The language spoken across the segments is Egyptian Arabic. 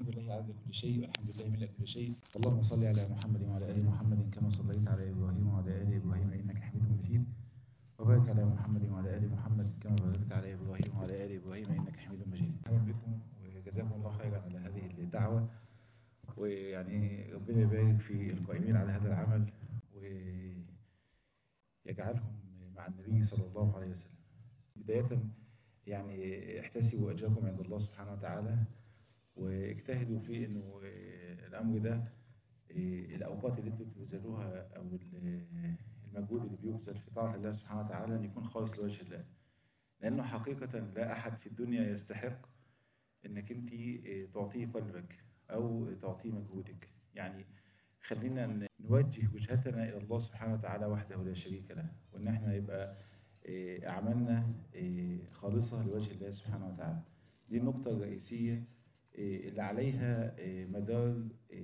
لله عز كل شيء والحمد لله ملء كل شيء اللهم صل على محمد وعلى ال محمد كما صليت على ابراهيم وعلى ال ابراهيم انك حميد مجيد وبارك على محمد وعلى ال محمد كما باركت على ابراهيم وعلى ال ابراهيم انك حميد مجيد اهلا بكم وجزاكم الله خيرا على هذه الدعوه ويعني ربنا يبارك في القائمين على هذا العمل ويجعلهم مع النبي صلى الله عليه وسلم بدايه يعني احتسبوا اجركم عند الله سبحانه وتعالى واجتهدوا في انه الامر ده الاوقات اللي انتوا بتبذلوها او المجهود اللي بيبذل في طاعه الله سبحانه وتعالى ان يكون خالص لوجه الله لانه حقيقه لا احد في الدنيا يستحق انك انت تعطيه قلبك او تعطيه مجهودك يعني خلينا نوجه وجهتنا الى الله سبحانه وتعالى وحده لا شريك له وان احنا يبقى اعمالنا خالصه لوجه الله سبحانه وتعالى دي النقطه الرئيسيه اللي عليها مدار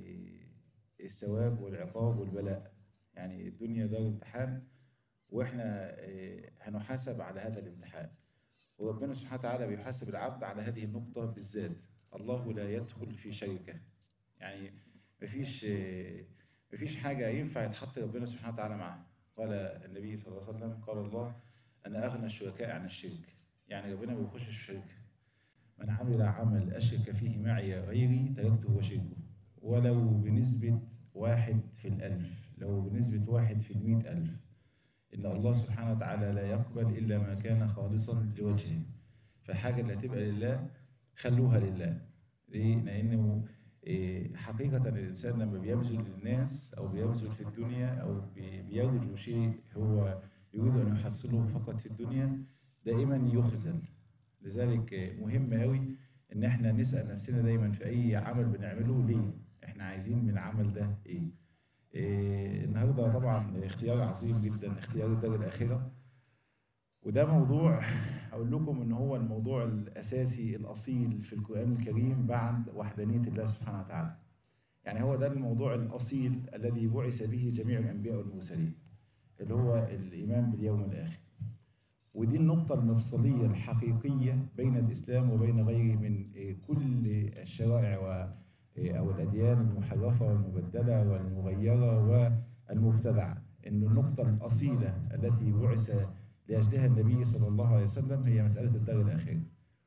الثواب والعقاب والبلاء يعني الدنيا دار امتحان واحنا هنحاسب على هذا الامتحان وربنا سبحانه وتعالى بيحاسب العبد على هذه النقطة بالذات الله لا يدخل في شركة يعني مفيش مفيش حاجة ينفع يتحط ربنا سبحانه وتعالى معها قال النبي صلى الله عليه وسلم قال الله أنا أغنى الشركاء عن الشرك يعني ربنا ما بيخشش في شركة من عمل عمل أشرك فيه معي غيري تركته وشركه ولو بنسبة واحد في الألف لو بنسبة واحد في المئة ألف إن الله سبحانه وتعالى لا يقبل إلا ما كان خالصا لوجهه فحاجة اللي هتبقى لله خلوها لله ليه؟ لأنه حقيقة الإنسان لما بيبذل للناس أو بيبذل في الدنيا أو بيرجو شيء هو يريد أن يحصله فقط في الدنيا دائما يخزن لذلك مهم قوي ان احنا نسأل نفسنا دايما في اي عمل بنعمله ليه احنا عايزين من العمل ده ايه, إيه النهاردة طبعا اختيار عظيم جدا اختيار الدار الاخرة وده موضوع اقول لكم ان هو الموضوع الاساسي الاصيل في القرآن الكريم بعد وحدانية الله سبحانه وتعالى يعني هو ده الموضوع الاصيل الذي بعث به جميع الانبياء والمرسلين اللي هو الايمان باليوم الاخر ودي النقطة المفصلية الحقيقية بين الإسلام وبين غيره من كل الشرائع أو الأديان المحرفة والمبدلة والمغيرة والمبتدعة إن النقطة الأصيلة التي بعث لأجلها النبي صلى الله عليه وسلم هي مسألة الدار الآخرة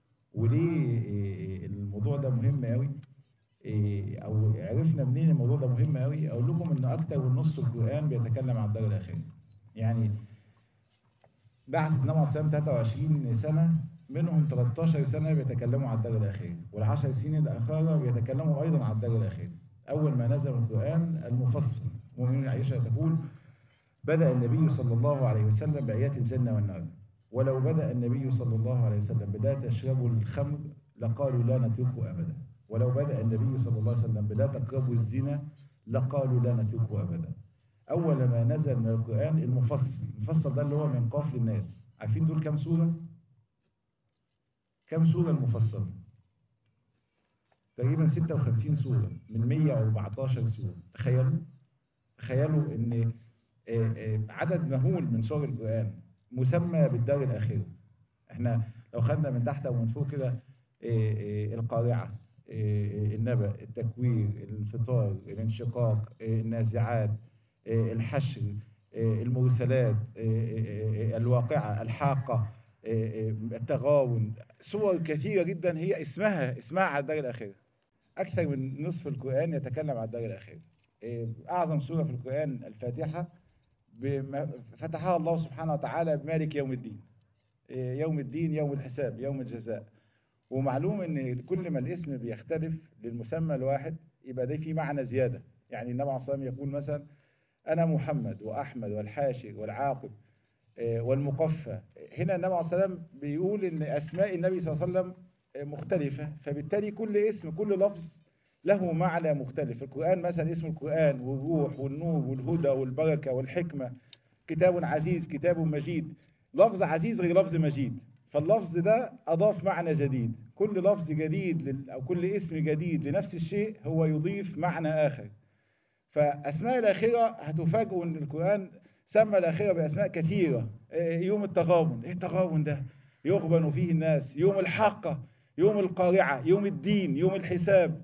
وليه الموضوع ده مهم قوي أو عرفنا منين الموضوع ده مهم قوي أقول لكم إن أكتر من نص القرآن بيتكلم عن الدار الآخرة يعني بعث النبي عليه الصلاه 23 سنه منهم 13 سنه بيتكلموا عن الدار الاخيره والعشر سنين الاخرى بيتكلموا ايضا عن الدار الاخيره اول ما نزل القران المفصل مؤمنين عائشه تقول بدا النبي صلى الله عليه وسلم بايات الجنه والنار ولو بدا النبي صلى الله عليه وسلم بلا تشربوا الخمر لقالوا لا نتركه ابدا ولو بدا النبي صلى الله عليه وسلم بلا تقربوا الزنا لقالوا لا نتركه ابدا أول ما نزل من القرآن المفصل المفصل ده اللي هو من قاف للناس عارفين دول كام سورة؟ كام سورة المفصل؟ تقريبا 56 سورة من 114 سورة تخيلوا تخيلوا ان عدد مهول من سور القرآن مسمى بالدار الآخرة احنا لو خدنا من تحت ومن فوق كده القارعة النبأ التكوير الانفطار الانشقاق النازعات الحشر المرسلات الواقعة الحاقة التغاون صور كثيرة جدا هي اسمها اسمها على الدار الأخيرة أكثر من نصف القرآن يتكلم عن الدار الأخيرة أعظم سورة في القرآن الفاتحة فتحها الله سبحانه وتعالى بمالك يوم الدين يوم الدين يوم الحساب يوم الجزاء ومعلوم ان كل ما الاسم بيختلف للمسمى الواحد يبقى ده فيه معنى زيادة يعني النبي عليه الصلاة والسلام يقول مثلا أنا محمد وأحمد والحاشر والعاقب والمقفى هنا النبي عليه الصلاة والسلام بيقول إن أسماء النبي صلى الله عليه وسلم مختلفة فبالتالي كل اسم كل لفظ له معنى مختلف القرآن مثلا اسم القرآن والروح والنور والهدى والبركة والحكمة كتاب عزيز كتاب مجيد لفظ عزيز غير لفظ مجيد فاللفظ ده أضاف معنى جديد كل لفظ جديد أو كل اسم جديد لنفس الشيء هو يضيف معنى آخر فأسماء الآخرة هتفاجئوا أن القرآن سمى الآخرة بأسماء كثيرة يوم التغابن إيه التغابن ده يغبن فيه الناس يوم الحاقة يوم القارعة يوم الدين يوم الحساب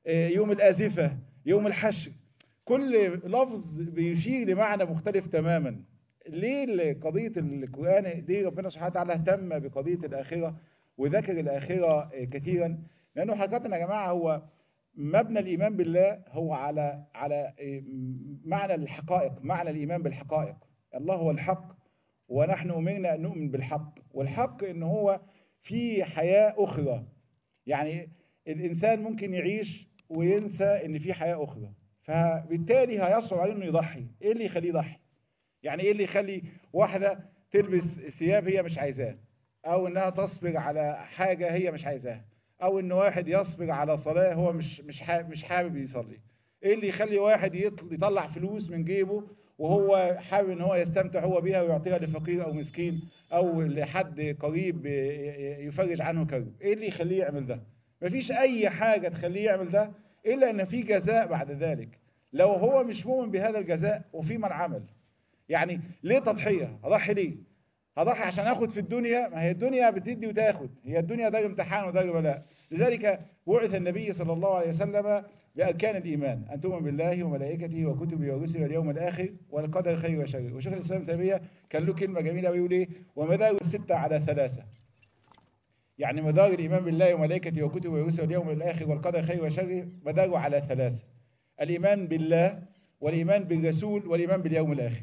يوم الآزفة يوم الحشر كل لفظ بيشير لمعنى مختلف تماما ليه قضية القرآن دي ربنا سبحانه وتعالى اهتم بقضية الآخرة وذكر الآخرة كثيرا لأنه حقيقة يا جماعة هو مبنى الإيمان بالله هو على على معنى الحقائق معنى الإيمان بالحقائق الله هو الحق ونحن أمرنا أن نؤمن بالحق والحق إن هو في حياة أخرى يعني الإنسان ممكن يعيش وينسى إن في حياة أخرى فبالتالي هيصعب عليه إنه يضحي إيه اللي يخليه يضحي يعني إيه اللي يخلي واحدة تلبس ثياب هي مش عايزاه أو إنها تصبر على حاجة هي مش عايزاها او ان واحد يصبر على صلاة هو مش مش حابب مش حابب يصلي ايه اللي يخلي واحد يطلع فلوس من جيبه وهو حابب ان هو يستمتع هو بيها ويعطيها لفقير او مسكين او لحد قريب يفرج عنه كرب ايه اللي يخليه يعمل ده مفيش اي حاجة تخليه يعمل ده الا ان في جزاء بعد ذلك لو هو مش مؤمن بهذا الجزاء وفي من عمل يعني ليه تضحية اضحي ليه هضحي عشان اخد في الدنيا ما هي الدنيا بتدي وتاخد هي الدنيا دار امتحان ودار بلاء لذلك بعث النبي صلى الله عليه وسلم بأركان الإيمان أن تؤمن بالله وملائكته وكتبه ورسله واليوم الآخر والقدر خير وشر وشيخ الإسلام تيمية كان له كلمة جميلة ويقول إيه ومدار الستة على ثلاثة يعني مدار الإيمان بالله وملائكته وكتبه ورسله واليوم الآخر والقدر خير وشر مداره على ثلاثة الإيمان بالله والإيمان بالرسول والإيمان باليوم الآخر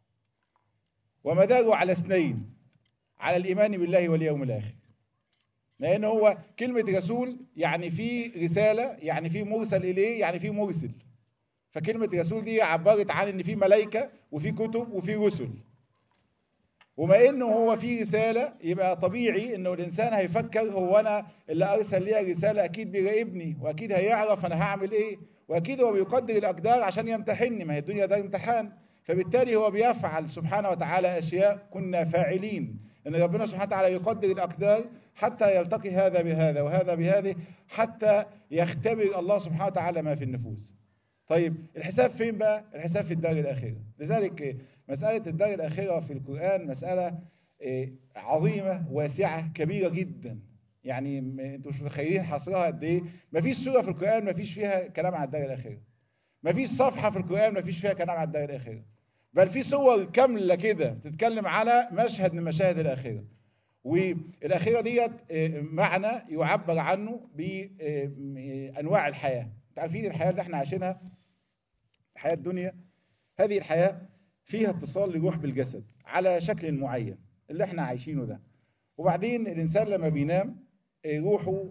ومداره على اثنين على الإيمان بالله واليوم الآخر لأن هو كلمة رسول يعني في رسالة يعني في مرسل إليه يعني في مرسل فكلمة رسول دي عبرت عن إن في ملائكة وفي كتب وفي رسل وما إنه هو في رسالة يبقى طبيعي إنه الإنسان هيفكر هو أنا اللي أرسل لي رسالة أكيد بيراقبني وأكيد هيعرف أنا هعمل إيه وأكيد هو بيقدر الأقدار عشان يمتحني ما هي الدنيا ده امتحان فبالتالي هو بيفعل سبحانه وتعالى أشياء كنا فاعلين إن ربنا سبحانه وتعالى يقدر الأقدار حتى يلتقي هذا بهذا وهذا بهذه حتى يختبر الله سبحانه وتعالى ما في النفوس طيب الحساب فين بقى الحساب في الدار الأخيرة لذلك مسألة الدار الأخيرة في القرآن مسألة عظيمة واسعة كبيرة جدا يعني انتوا مش متخيلين حصرها قد ايه مفيش سورة في القرآن مفيش فيها كلام عن الدار الأخيرة مفيش صفحة في القرآن مفيش فيها كلام عن الدار الأخيرة بل في صور كاملة كده تتكلم على مشهد من مشاهد الأخيرة والأخيرة ديت معنى يعبر عنه بأنواع الحياة عارفين الحياة اللي احنا عايشينها الحياة الدنيا هذه الحياة فيها اتصال لروح بالجسد على شكل معين اللي احنا عايشينه ده وبعدين الإنسان لما بينام روحه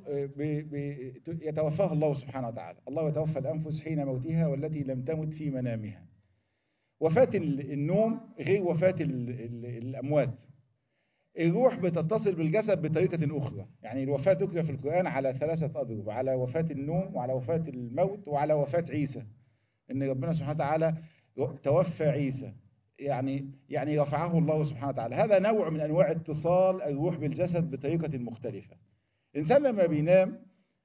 يتوفاها الله سبحانه وتعالى الله يتوفى الأنفس حين موتها والتي لم تمت في منامها وفاة النوم غير وفاة الأموات الروح بتتصل بالجسد بطريقة أخرى يعني الوفاة ذكر في القرآن على ثلاثة أضرب على وفاة النوم وعلى وفاة الموت وعلى وفاة عيسى إن ربنا سبحانه وتعالى توفى عيسى يعني يعني رفعه الله سبحانه وتعالى هذا نوع من أنواع اتصال الروح بالجسد بطريقة مختلفة الإنسان لما بينام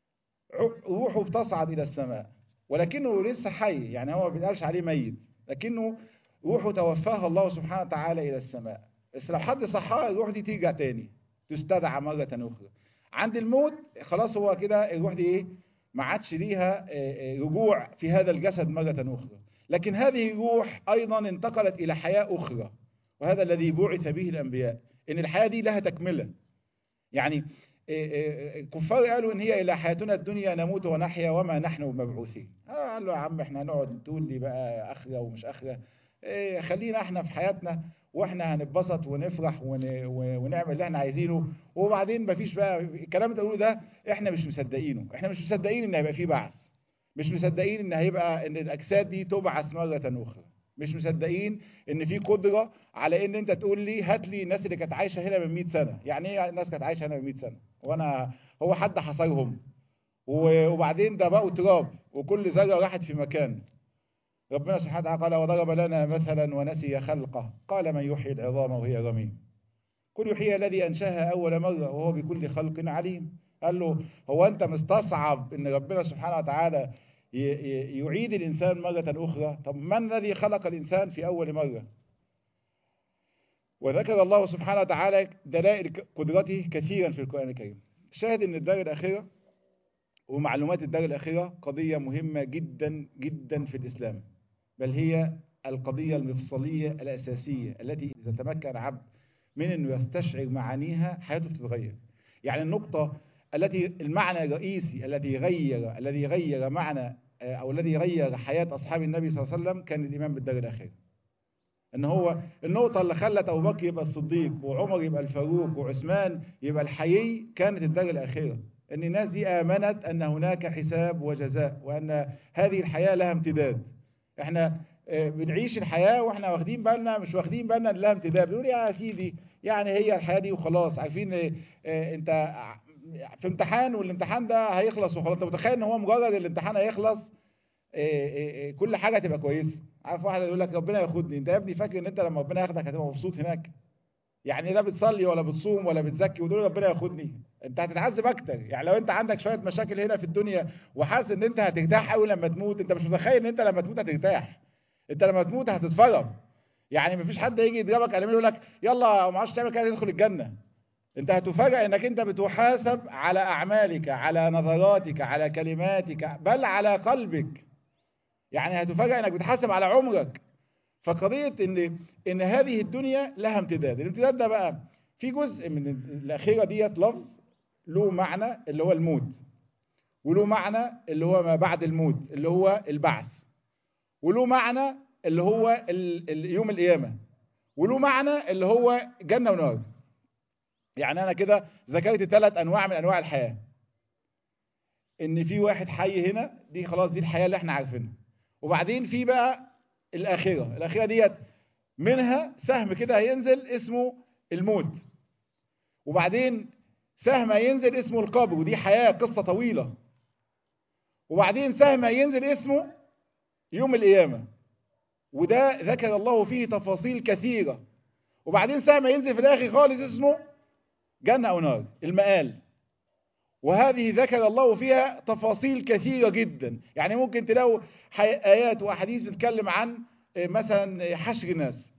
روحه بتصعد إلى السماء ولكنه لسه حي يعني هو ما بيتقالش عليه ميت لكنه روحه توفاها الله سبحانه وتعالى إلى السماء بس لو حد صحاه الروح دي ترجع تاني تستدعى مرة أخرى عند الموت خلاص هو كده الروح دي إيه ما عادش ليها رجوع في هذا الجسد مرة أخرى لكن هذه الروح أيضا انتقلت إلى حياة أخرى وهذا الذي بعث به الأنبياء إن الحياة دي لها تكملة يعني الكفار قالوا إن هي إلى حياتنا الدنيا نموت ونحيا وما نحن بمبعوثين آه قال له يا عم احنا هنقعد تقول لي بقى أخرة ومش أخرة إيه خلينا احنا في حياتنا واحنا هنتبسط ونفرح ون... ونعمل اللي احنا عايزينه وبعدين مفيش بقى الكلام اللي تقوله ده احنا مش مصدقينه احنا مش مصدقين ان هيبقى فيه بعث مش مصدقين ان هيبقى ان الاجساد دي تبعث مرة اخرى مش مصدقين ان في قدرة على ان انت تقول لي هات لي الناس اللي كانت عايشة هنا من 100 سنة يعني ايه الناس كانت عايشة هنا من 100 سنة وانا هو حد حصرهم وبعدين ده بقوا تراب وكل ذرة راحت في مكان ربنا سبحانه وتعالى قال وضرب لنا مثلا ونسي خلقه قال من يحيي العظام وهي رميم قل يحيي الذي أنشاها أول مرة وهو بكل خلق عليم قال له هو أنت مستصعب أن ربنا سبحانه وتعالى يعيد الإنسان مرة أخرى طب من الذي خلق الإنسان في أول مرة وذكر الله سبحانه وتعالى دلائل قدرته كثيرا في القرآن الكريم شاهد أن الدار الأخيرة ومعلومات الدار الأخيرة قضية مهمة جدا جدا في الإسلام بل هي القضية المفصلية الأساسية التي إذا تمكن عبد من أنه يستشعر معانيها حياته بتتغير يعني النقطة التي المعنى الرئيسي الذي غير الذي غير معنى أو الذي غير حياة أصحاب النبي صلى الله عليه وسلم كان الإيمان بالدار الأخيرة ان هو النقطة اللي خلت ابو بكر يبقى الصديق وعمر يبقى الفاروق وعثمان يبقى الحيي كانت الدار الاخرة ان الناس دي امنت ان هناك حساب وجزاء وان هذه الحياة لها امتداد احنا بنعيش الحياة واحنا واخدين بالنا مش واخدين بالنا ان لها امتداد بنقول يا سيدي يعني هي الحياة دي وخلاص عارفين انت في امتحان والامتحان ده هيخلص وخلاص انت متخيل ان هو مجرد الامتحان هيخلص كل حاجة تبقى كويسة عارف واحد يقول لك ربنا ياخدني انت يا ابني فاكر ان انت لما ربنا ياخدك هتبقى مبسوط هناك يعني لا بتصلي ولا بتصوم ولا بتزكي وتقول ربنا ياخدني انت هتتعذب اكتر يعني لو انت عندك شويه مشاكل هنا في الدنيا وحاسس ان انت هترتاح قوي لما تموت انت مش متخيل ان انت لما تموت هترتاح انت لما تموت هتتفرج يعني مفيش حد يجي يضربك قلمين يقول لك يلا ما عادش تعمل كده تدخل الجنه انت هتفاجئ انك انت بتحاسب على اعمالك على نظراتك على كلماتك بل على قلبك يعني هتفاجئ انك بتحاسب على عمرك فقضية ان ان هذه الدنيا لها امتداد الامتداد ده بقى في جزء من الاخيرة ديت لفظ له معنى اللي هو الموت وله معنى اللي هو ما بعد الموت اللي هو البعث وله معنى اللي هو يوم القيامة وله معنى اللي هو جنة ونار يعني انا كده ذكرت ثلاث انواع من انواع الحياة ان في واحد حي هنا دي خلاص دي الحياة اللي احنا عارفينها وبعدين في بقى الآخرة الآخرة ديت منها سهم كده هينزل اسمه الموت وبعدين سهم هينزل اسمه القبر ودي حياة قصة طويلة وبعدين سهم هينزل اسمه يوم القيامة وده ذكر الله فيه تفاصيل كثيرة وبعدين سهم هينزل في الآخر خالص اسمه جنة أو نار المآل وهذه ذكر الله فيها تفاصيل كثيرة جدا يعني ممكن تلاقوا آيات وأحاديث بتتكلم عن مثلا حشر الناس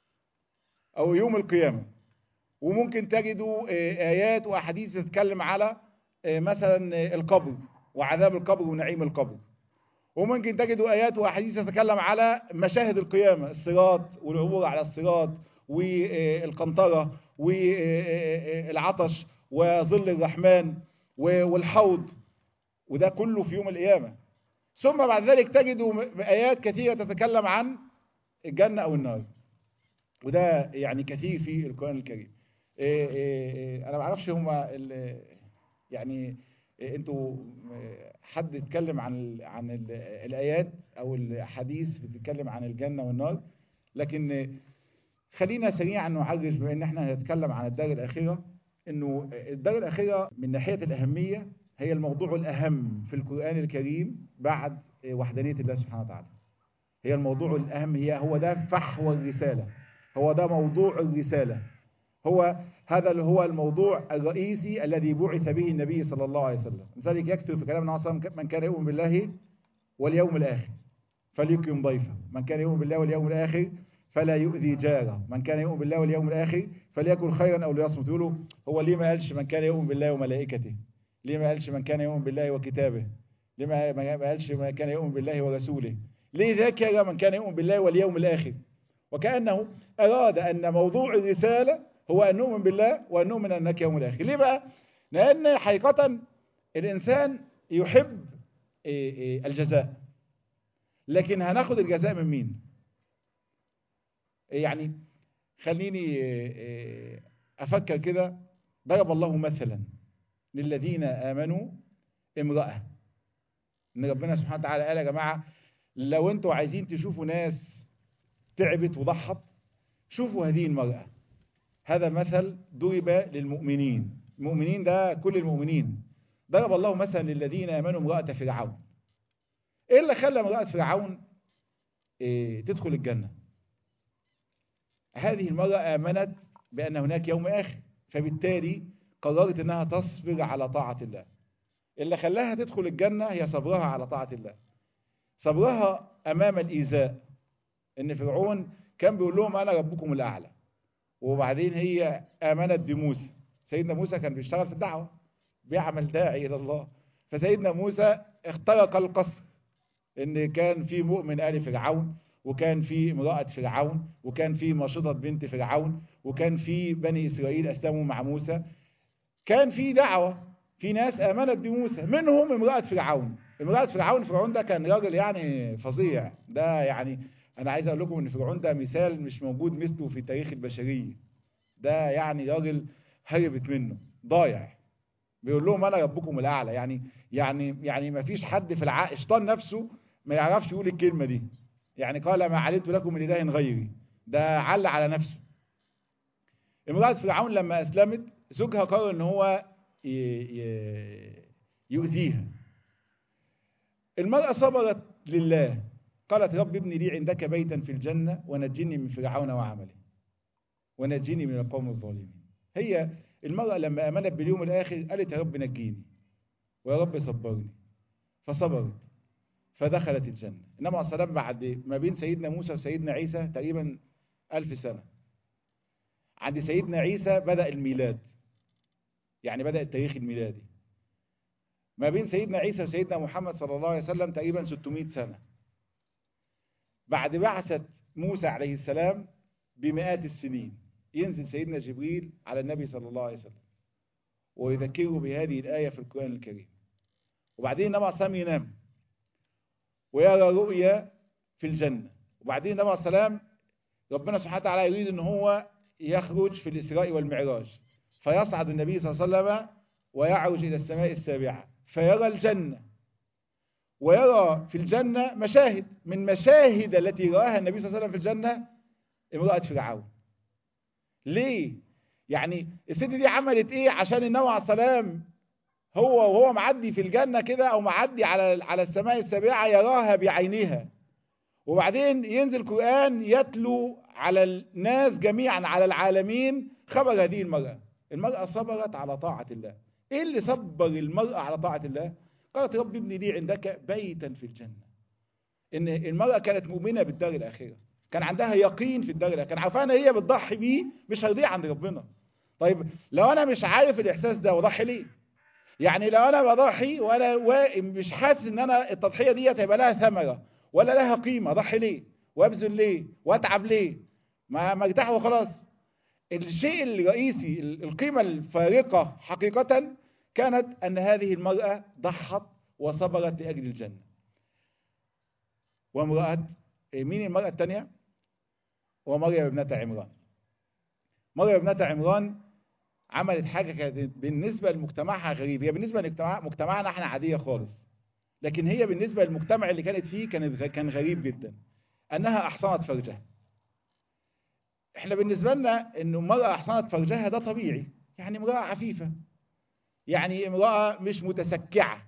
أو يوم القيامة وممكن تجدوا آيات وأحاديث بتتكلم على مثلا القبر وعذاب القبر ونعيم القبر وممكن تجدوا آيات وأحاديث تتكلم على مشاهد القيامة الصراط والعبور على الصراط والقنطرة والعطش وظل الرحمن والحوض وده كله في يوم القيامة ثم بعد ذلك تجدوا آيات كثيرة تتكلم عن الجنة أو النار وده يعني كثير في القرآن الكريم إيه إيه أنا ما اعرفش هما يعني إيه انتوا حد يتكلم عن عن الآيات أو الأحاديث بتتكلم عن الجنة والنار لكن خلينا سريعا نعرف بما ان احنا هنتكلم عن الدار الأخيرة انه الدار الأخيرة من ناحية الأهمية هي الموضوع الأهم في القرآن الكريم بعد وحدانية الله سبحانه وتعالى هي الموضوع الأهم هي هو ده فحوى الرسالة هو ده موضوع الرسالة هو هذا اللي هو الموضوع الرئيسي الذي بعث به النبي صلى الله عليه وسلم لذلك يكثر في كلام النبي من كان يؤمن بالله واليوم الآخر فليكرم ضيفه من كان يؤمن بالله واليوم الآخر فلا يؤذي جاره من كان يؤمن بالله واليوم الآخر فليكن خيرا أو ليصمت يقولوا هو ليه ما قالش من كان يؤمن بالله وملائكته ليه ما قالش من كان يؤمن بالله وكتابه ليه ما قالش من كان يؤمن بالله ورسوله ليه ذكر من كان يؤمن بالله واليوم الآخر وكأنه أراد أن موضوع الرسالة هو أن نؤمن بالله وأن نؤمن أنك يوم الآخر ليه بقى؟ لأن حقيقة الإنسان يحب الجزاء لكن هناخد الجزاء من مين؟ يعني خليني أفكر كده ضرب الله مثلا للذين آمنوا امرأة إن ربنا سبحانه وتعالى قال يا جماعة لو أنتوا عايزين تشوفوا ناس تعبت وضحت شوفوا هذه المرأة هذا مثل ضرب للمؤمنين المؤمنين ده كل المؤمنين ضرب الله مثلا للذين آمنوا امرأة فرعون إيه اللي خلى امرأة فرعون إيه تدخل الجنة هذه المرأة آمنت بأن هناك يوم آخر فبالتالي قررت أنها تصبر على طاعة الله اللي خلاها تدخل الجنة هي صبرها على طاعة الله صبرها أمام الإيذاء إن فرعون كان بيقول لهم أنا ربكم الأعلى وبعدين هي آمنت بموسى سيدنا موسى كان بيشتغل في الدعوة بيعمل داعي إلى الله فسيدنا موسى اخترق القصر ان كان في مؤمن آل فرعون وكان في امرأة فرعون وكان في ماشطة بنت فرعون وكان في بني إسرائيل أسلموا مع موسى كان في دعوة في ناس آمنت بموسى منهم امرأة فرعون امرأة فرعون فرعون ده كان راجل يعني فظيع ده يعني أنا عايز أقول لكم إن فرعون ده مثال مش موجود مثله في تاريخ البشرية ده يعني راجل هربت منه ضايع بيقول لهم أنا ربكم الأعلى يعني يعني يعني ما فيش حد في العقل الشيطان نفسه ما يعرفش يقول الكلمة دي يعني قال ما علمت لكم من إله غيري ده عل على نفسه امرأة فرعون لما أسلمت زوجها قرر إن هو يؤذيها المرأة صبرت لله قالت رب ابني لي عندك بيتا في الجنة ونجني من فرعون وعمله ونجني من القوم الظالمين هي المرأة لما آمنت باليوم الآخر قالت يا رب نجيني ويا رب صبرني فصبرت فدخلت الجنة إنما عليه السلام بعد ما بين سيدنا موسى وسيدنا عيسى تقريبا ألف سنة عند سيدنا عيسى بدأ الميلاد يعني بدأ التاريخ الميلادي ما بين سيدنا عيسى وسيدنا محمد صلى الله عليه وسلم تقريبا 600 سنة بعد بعثة موسى عليه السلام بمئات السنين ينزل سيدنا جبريل على النبي صلى الله عليه وسلم ويذكره بهذه الآية في القرآن الكريم وبعدين النبي عليه السلام ينام ويرى رؤيا في الجنة وبعدين النبي عليه السلام ربنا سبحانه وتعالى يريد ان هو يخرج في الإسراء والمعراج فيصعد النبي صلى الله عليه وسلم ويعرج إلى السماء السابعة فيرى الجنة ويرى في الجنة مشاهد من مشاهد التي رآها النبي صلى الله عليه وسلم في الجنة امرأة فرعون ليه؟ يعني الست دي عملت ايه عشان النبي عليه السلام هو وهو معدي في الجنة كده او معدي على على السماء السابعة يراها بعينها وبعدين ينزل القرآن يتلو على الناس جميعا على العالمين خبر هذه المرأة المرأة صبرت على طاعة الله ايه اللي صبر المرأة على طاعة الله قالت رب ابني لي عندك بيتا في الجنة ان المرأة كانت مؤمنة بالدار الآخرة كان عندها يقين في الدار الآخرة كان عارفة ان هي بتضحي بيه مش هيضيع عند ربنا طيب لو انا مش عارف الاحساس ده واضحي ليه يعني لو انا بضحي وانا مش حاسس ان انا التضحية دي هيبقى لها ثمرة ولا لها قيمة اضحي ليه وابذل ليه واتعب ليه ما مرتاح وخلاص الشيء الرئيسي القيمة الفارقة حقيقة كانت أن هذه المرأة ضحت وصبرت لأجل الجنة وامرأة مين المرأة الثانية ومريم ابنة عمران مريم ابنة عمران عملت حاجة كانت بالنسبة لمجتمعها غريب هي بالنسبة لمجتمعنا احنا عادية خالص لكن هي بالنسبة للمجتمع اللي كانت فيه كانت كان غريب جدا أنها أحصنت فرجها احنا بالنسبة لنا انه امرأة احصنت فرجها ده طبيعي يعني امرأة عفيفة يعني امرأة مش متسكعة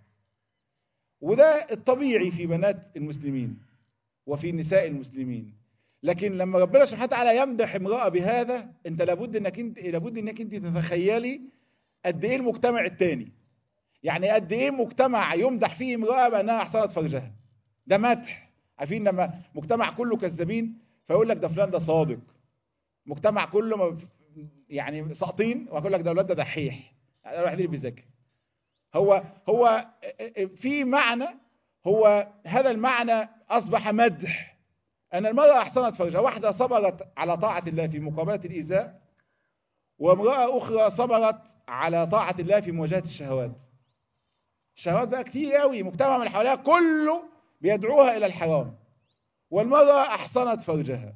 وده الطبيعي في بنات المسلمين وفي نساء المسلمين لكن لما ربنا سبحانه وتعالى يمدح امرأة بهذا انت لابد انك انت لابد انك انت تتخيلي قد ايه المجتمع التاني يعني قد ايه مجتمع يمدح فيه امرأة بانها احصنت فرجها ده مدح عارفين لما مجتمع كله كذابين فيقول لك ده فلان ده صادق مجتمع كله يعني ساقطين وهقول لك ده الولاد ده دحيح ده الواحد اللي بيذاكر هو هو في معنى هو هذا المعنى اصبح مدح ان المراه احسنت فرجها واحده صبرت على طاعه الله في مقابله الايذاء وامراه اخرى صبرت على طاعه الله في مواجهه الشهوات الشهوات بقى كتير قوي مجتمع من حواليها كله بيدعوها الى الحرام والمراه احسنت فرجها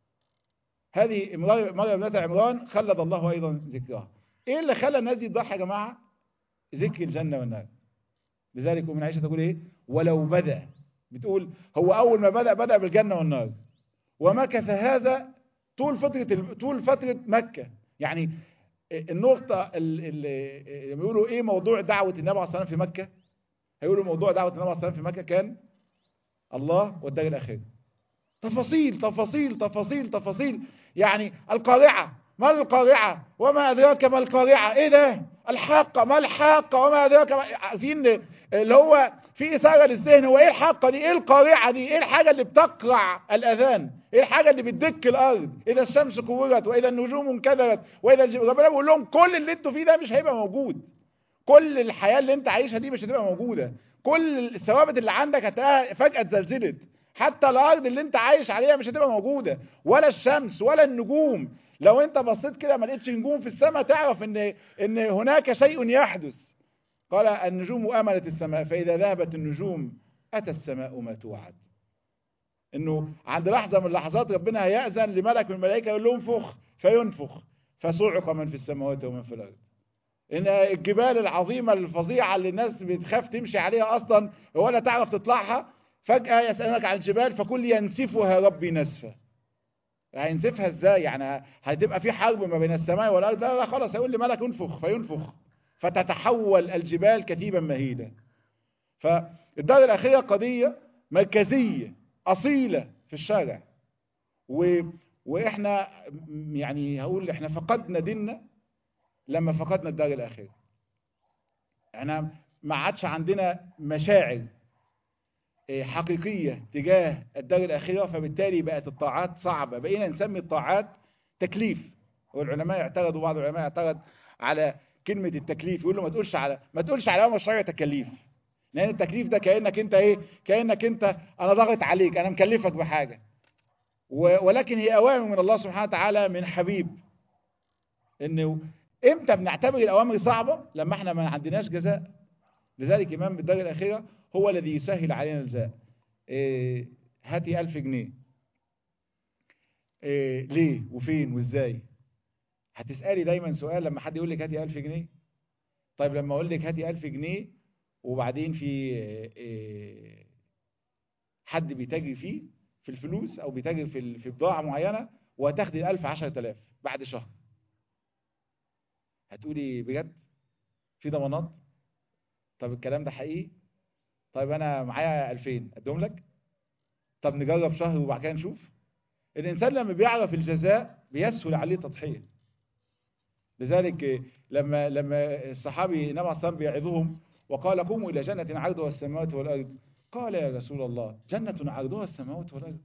هذه مريم ابنة عمران خلد الله أيضا ذكرها إيه اللي خلى الناس دي تضحي يا جماعة ذكر الجنة والنار لذلك من عائشة تقول إيه ولو بدأ بتقول هو أول ما بدأ بدأ بالجنة والنار ومكث هذا طول فترة طول فترة مكة يعني النقطة اللي بيقولوا إيه موضوع دعوة النبي عليه الصلاة والسلام في مكة هيقولوا موضوع دعوة النبي عليه الصلاة والسلام في مكة كان الله والدار الأخير تفاصيل تفاصيل تفاصيل تفاصيل يعني القارعة ما القارعة وما أدراك ما القارعة إيه ده الحاقة ما الحاقة وما أدراك ما عارفين اللي هو في إثارة للذهن هو إيه الحاقة دي إيه القارعة دي إيه الحاجة اللي بتقرع الأذان إيه الحاجة اللي بتدك الأرض إذا الشمس كورت وإذا النجوم انكدرت وإذا الجبال ربنا بيقول لهم كل اللي انتوا فيه ده مش هيبقى موجود كل الحياه اللي انت عايشها دي مش هتبقى موجوده كل الثوابت اللي عندك هتلاقيها فجاه اتزلزلت حتى الارض اللي انت عايش عليها مش هتبقى موجوده ولا الشمس ولا النجوم لو انت بصيت كده ما لقيتش نجوم في السماء تعرف ان ان هناك شيء يحدث قال النجوم املت السماء فاذا ذهبت النجوم اتى السماء ما توعد انه عند لحظه من اللحظات ربنا هيأذن لملك من الملائكه يقول له انفخ فينفخ فصعق من في السماوات ومن في الارض ان الجبال العظيمه الفظيعه اللي الناس بتخاف تمشي عليها اصلا ولا تعرف تطلعها فجاه يسالونك عن الجبال فكل ينسفها ربي نسفا هينسفها ازاي يعني هتبقى في حرب ما بين السماء والارض لا لا خلاص هيقول لملك انفخ فينفخ فتتحول الجبال كتيبا مهيدا فالدار الاخيره قضيه مركزيه اصيله في الشارع و... واحنا يعني هقول احنا فقدنا ديننا لما فقدنا الدار الاخره احنا ما عادش عندنا مشاعر حقيقية تجاه الدار الآخرة فبالتالي بقت الطاعات صعبة بقينا نسمي الطاعات تكليف والعلماء اعترضوا بعض العلماء اعترض على كلمة التكليف يقول له ما تقولش على ما تقولش على أمر الشرع تكليف لأن التكليف ده كأنك أنت إيه كأنك أنت أنا ضاغط عليك أنا مكلفك بحاجة ولكن هي أوامر من الله سبحانه وتعالى من حبيب إنه إمتى بنعتبر الأوامر صعبة لما إحنا ما عندناش جزاء لذلك إمام بالدار الأخيرة هو الذي يسهل علينا الجزاء إيه هاتي ألف جنيه إيه ليه وفين وازاي هتسألي دايما سؤال لما حد يقول لك هاتي ألف جنيه طيب لما أقول لك هاتي ألف جنيه وبعدين في إيه حد بيتاجر فيه في الفلوس أو بيتاجر في في بضاعة معينة وهتاخدي الألف عشرة آلاف بعد شهر هتقولي بجد في ضمانات طب الكلام ده حقيقي طيب انا معايا 2000 ادهم لك طب نجرب شهر وبعد كده نشوف الانسان لما بيعرف الجزاء بيسهل عليه التضحيه لذلك لما لما الصحابي النبي عليه الصلاه بيعظهم وقال قوموا الى جنه عرضها السماوات والارض قال يا رسول الله جنه عرضها السماوات والارض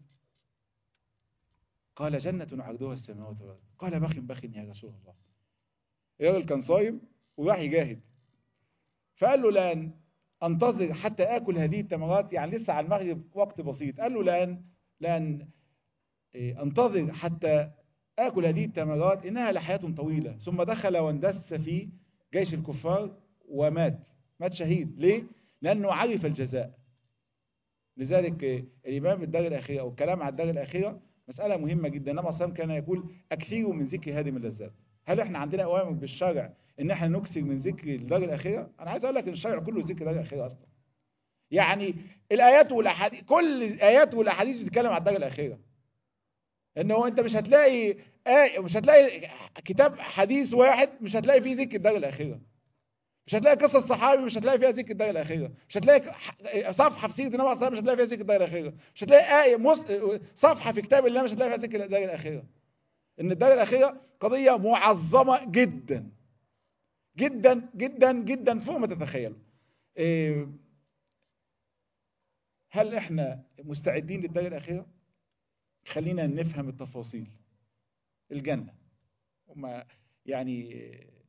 قال جنه عرضها السماوات والارض قال بخ بخ يا رسول الله الراجل كان صايم وراح يجاهد فقال له لان انتظر حتى اكل هذه التمرات يعني لسه على المغرب وقت بسيط قال له لان لان انتظر حتى اكل هذه التمرات انها لحياه طويله ثم دخل واندس في جيش الكفار ومات مات شهيد ليه لانه عرف الجزاء لذلك الامام الدار الاخيره او الكلام على الدار الاخيره مساله مهمه جدا النبي صلى الله عليه وسلم كان يقول اكثروا من ذكر هذه اللذات هل احنا عندنا اوامر بالشرع ان احنا نكثر من ذكر الدار الاخره انا عايز اقول لك ان الشرع كله ذكر الدار الاخره اصلا يعني الايات والاحاديث كل الايات والاحاديث بتتكلم عن الدار الاخره ان هو انت مش هتلاقي آية مش هتلاقي كتاب حديث واحد مش هتلاقي فيه ذكر الدار الاخره مش هتلاقي قصص صحابي مش هتلاقي فيها ذكر الدار الاخره مش هتلاقي صفحه في سيره النبي صلى الله عليه وسلم مش هتلاقي فيها ذكر الدار الاخره مش هتلاقي آية مص... صفحه في كتاب الله مش هتلاقي فيها ذكر الدار الاخره ان الدار الاخره قضيه معظمه جدا جدا جدا جدا فوق ما تتخيلوا إيه هل احنا مستعدين للدار الاخره خلينا نفهم التفاصيل الجنه وما يعني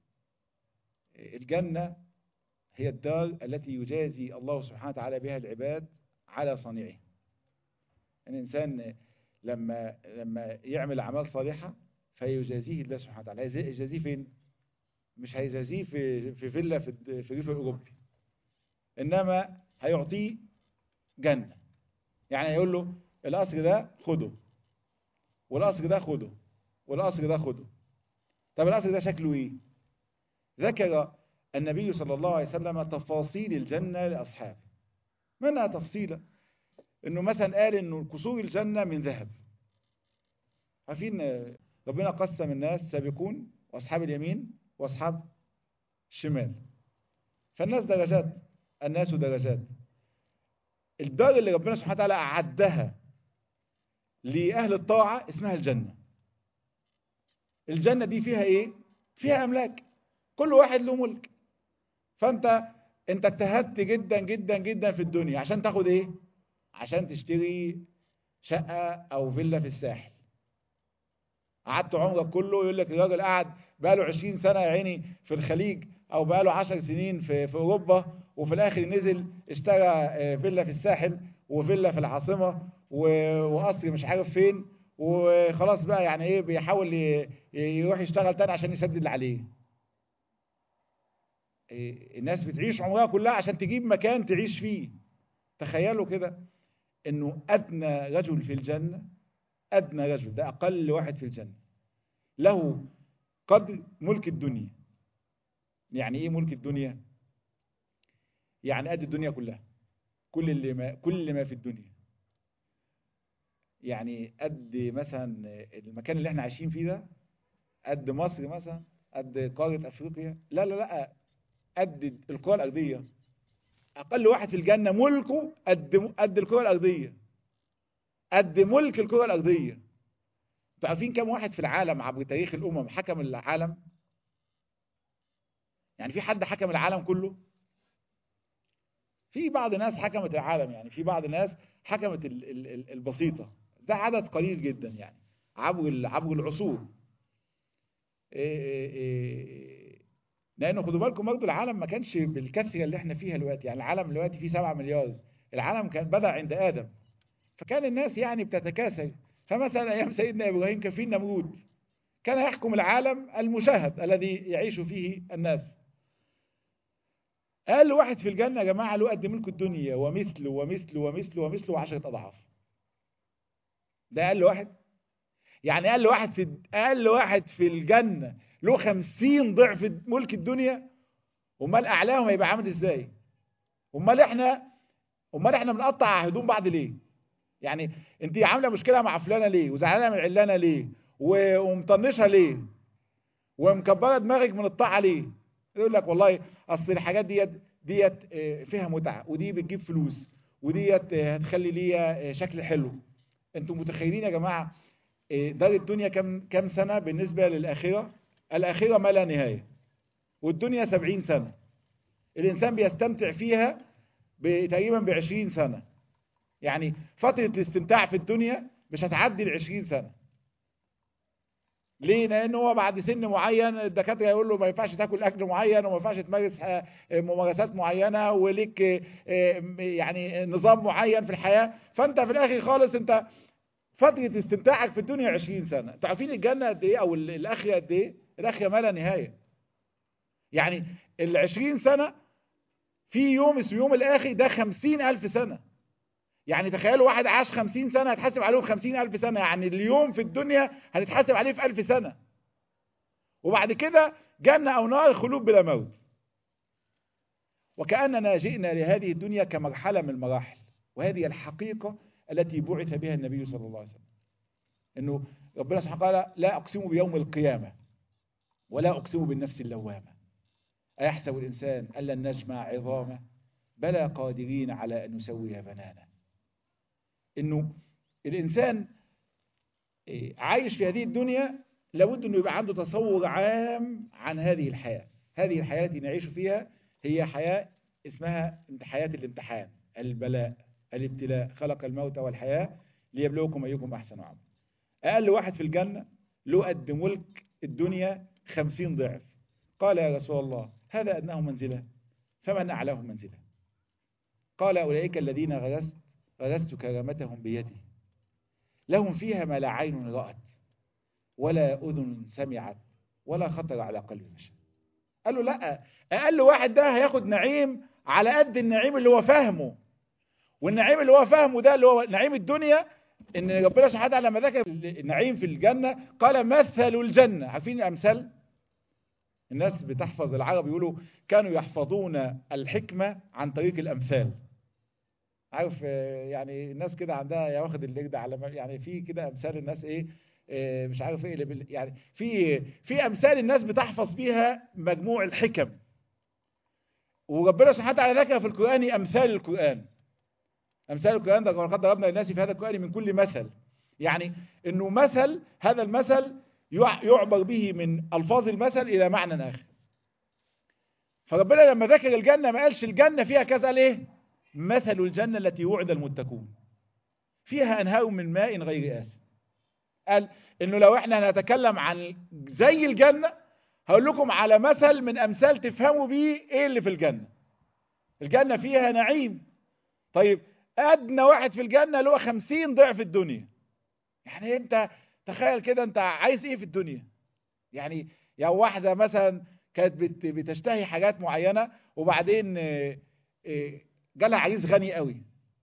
الجنه هي الدار التي يجازي الله سبحانه وتعالى بها العباد على صنيعه الانسان لما لما يعمل اعمال صالحه فيجازيه الله سبحانه وتعالى يجازيه فين مش هيجازيه في في فيلا في في الريف الاوروبي انما هيعطيه جنه يعني هيقول له القصر ده خده والقصر ده خده والقصر ده خده طب القصر ده شكله ايه ذكر النبي صلى الله عليه وسلم تفاصيل الجنه لاصحابه منها تفصيله انه مثلا قال انه قصور الجنه من ذهب عارفين ربنا قسم الناس سابقون واصحاب اليمين واصحاب الشمال فالناس درجات الناس درجات الدار اللي ربنا سبحانه وتعالى اعدها لاهل الطاعه اسمها الجنه الجنه دي فيها ايه فيها املاك كل واحد له ملك فانت انت اجتهدت جدا جدا جدا في الدنيا عشان تاخد ايه عشان تشتري شقه او فيلا في الساحل قعدت عمرك كله يقول لك الراجل قعد بقى له 20 سنه يا عيني في الخليج او بقاله عشر سنين في, في اوروبا وفي الاخر نزل اشترى آه، فيلا في الساحل وفيلا في العاصمة و- وقصر مش عارف فين وخلاص بقى يعني ايه بيحاول ي- يروح يشتغل تاني عشان يسدد اللي عليه إيه، الناس بتعيش عمرها كلها عشان تجيب مكان تعيش فيه تخيلوا كده انه ادنى رجل في الجنة ادنى رجل ده اقل واحد في الجنة له قدر ملك الدنيا يعني ايه ملك الدنيا يعني قد الدنيا كلها كل اللي ما كل ما في الدنيا يعني قد مثلا المكان اللي احنا عايشين فيه ده قد مصر مثلا قد قارة افريقيا لا لا لا قد الكرة الارضية اقل واحد في الجنة ملكه قد قد الكرة الارضية قد ملك الكرة الارضية انتوا عارفين كم واحد في العالم عبر تاريخ الامم حكم العالم يعني في حد حكم العالم كله في بعض الناس حكمت العالم يعني في بعض الناس حكمت ال- ال- ال- البسيطة ده عدد قليل جدا يعني عبر ال- عبر العصور إيه إيه إيه لانه خدوا بالكم برضه العالم ما كانش بالكثره اللي احنا فيها دلوقتي يعني العالم دلوقتي فيه 7 مليار العالم كان بدا عند ادم فكان الناس يعني بتتكاثر فمثلا ايام سيدنا ابراهيم كان في النمرود كان يحكم العالم المشاهد الذي يعيش فيه الناس اقل واحد في الجنه يا جماعه له قد ملك الدنيا ومثله ومثله ومثله ومثله عشرة اضعاف ده اقل واحد يعني اقل واحد في اقل واحد في الجنه له 50 ضعف ملك الدنيا امال اعلاهم هيبقى عامل ازاي امال احنا امال احنا بنقطع هدوم بعض ليه يعني انت عامله مشكله مع فلانه ليه وزعلانه من علانه ليه و- ومطنشها ليه ومكبره دماغك من الطاعه ليه يقول لك والله اصل الحاجات ديت ديت آه، فيها متعه ودي بتجيب فلوس وديت آه، هتخلي ليا آه، شكل حلو انتوا متخيلين يا جماعه آه، دار الدنيا كم كم سنه بالنسبه للاخره الاخره ما لا نهايه والدنيا سبعين سنه الانسان بيستمتع فيها ب- تقريبا بعشرين سنه يعني فتره الاستمتاع في الدنيا مش هتعدي العشرين سنه ليه؟ لان هو بعد سن معين الدكاتره يقول له ما ينفعش تاكل اكل معين وما ينفعش تمارس ح- ممارسات معينه وليك آه، يعني نظام معين في الحياه فانت في الاخر خالص انت فتره استمتاعك في الدنيا 20 سنه انتوا عارفين الجنه قد ايه او ال- الاخره قد ايه؟ الاخره ما لا نهايه يعني ال 20 سنه في يوم اسمه يوم الاخر ده 50000 سنه يعني تخيلوا واحد عاش 50 سنة هتحاسب عليه في 50 ألف سنة يعني اليوم في الدنيا هنتحاسب عليه في ألف سنة وبعد كده جنة أو نار خلود بلا موت وكأننا جئنا لهذه الدنيا كمرحلة من المراحل وهذه الحقيقة التي بعث بها النبي صلى الله عليه وسلم انه ربنا سبحانه وتعالى لا اقسم بيوم القيامة ولا اقسم بالنفس اللوامة ايحسب الانسان ان لن نجمع عظامه بلى قادرين على ان نسوي بنانه انه الانسان إيه، عايش في هذه الدنيا لابد انه يبقى عنده تصور عام عن هذه الحياة هذه الحياة التي نعيش فيها هي حياة اسمها حياة الامتحان البلاء الابتلاء خلق الموت والحياة ليبلوكم أيكم أحسن عملا أقل واحد في الجنة له قد ملك الدنيا خمسين ضعف قال يا رسول الله هذا أدناه منزلة فمن أعلاه منزلة قال أولئك الذين غرست غرست كرامتهم بيدي لهم فيها ما لا عين رأت ولا أذن سمعت ولا خطر على قلب بشر قال له لا أقل واحد ده هياخد نعيم على قد النعيم اللي هو فاهمه والنعيم اللي هو فاهمه ده اللي هو نعيم الدنيا ان ربنا سبحانه وتعالى لما ذكر النعيم في الجنة قال مثل الجنة عارفين الأمثال الناس بتحفظ العرب يقولوا كانوا يحفظون الحكمة عن طريق الأمثال عارف آه، يعني الناس كده عندها يا واخد الليل ده على ما- يعني في كده امثال الناس ايه آه، مش عارف ايه اللي بال- يعني في في امثال الناس بتحفظ بيها مجموع الحكم وربنا سبحانه وتعالى ذكر في القران امثال القران امثال القران ده ولقد ضربنا للناس في هذا القران من كل مثل يعني انه مثل هذا المثل يع- يعبر به من الفاظ المثل الى معنى اخر فربنا لما ذكر الجنه ما قالش الجنه فيها كذا ليه مثل الجنة التي وعد المتقون فيها أنهار من ماء غير آسن قال إنه لو إحنا هنتكلم عن زي الجنة هقول لكم على مثل من امثال تفهموا بيه ايه اللي في الجنة الجنة فيها نعيم طيب ادنى واحد في الجنة اللي هو خمسين ضعف الدنيا يعني انت تخيل كده انت عايز ايه في الدنيا يعني يعني واحدة مثلا كانت بت- بتشتهي حاجات معينة وبعدين آه، آه، جالها عريس غني قوي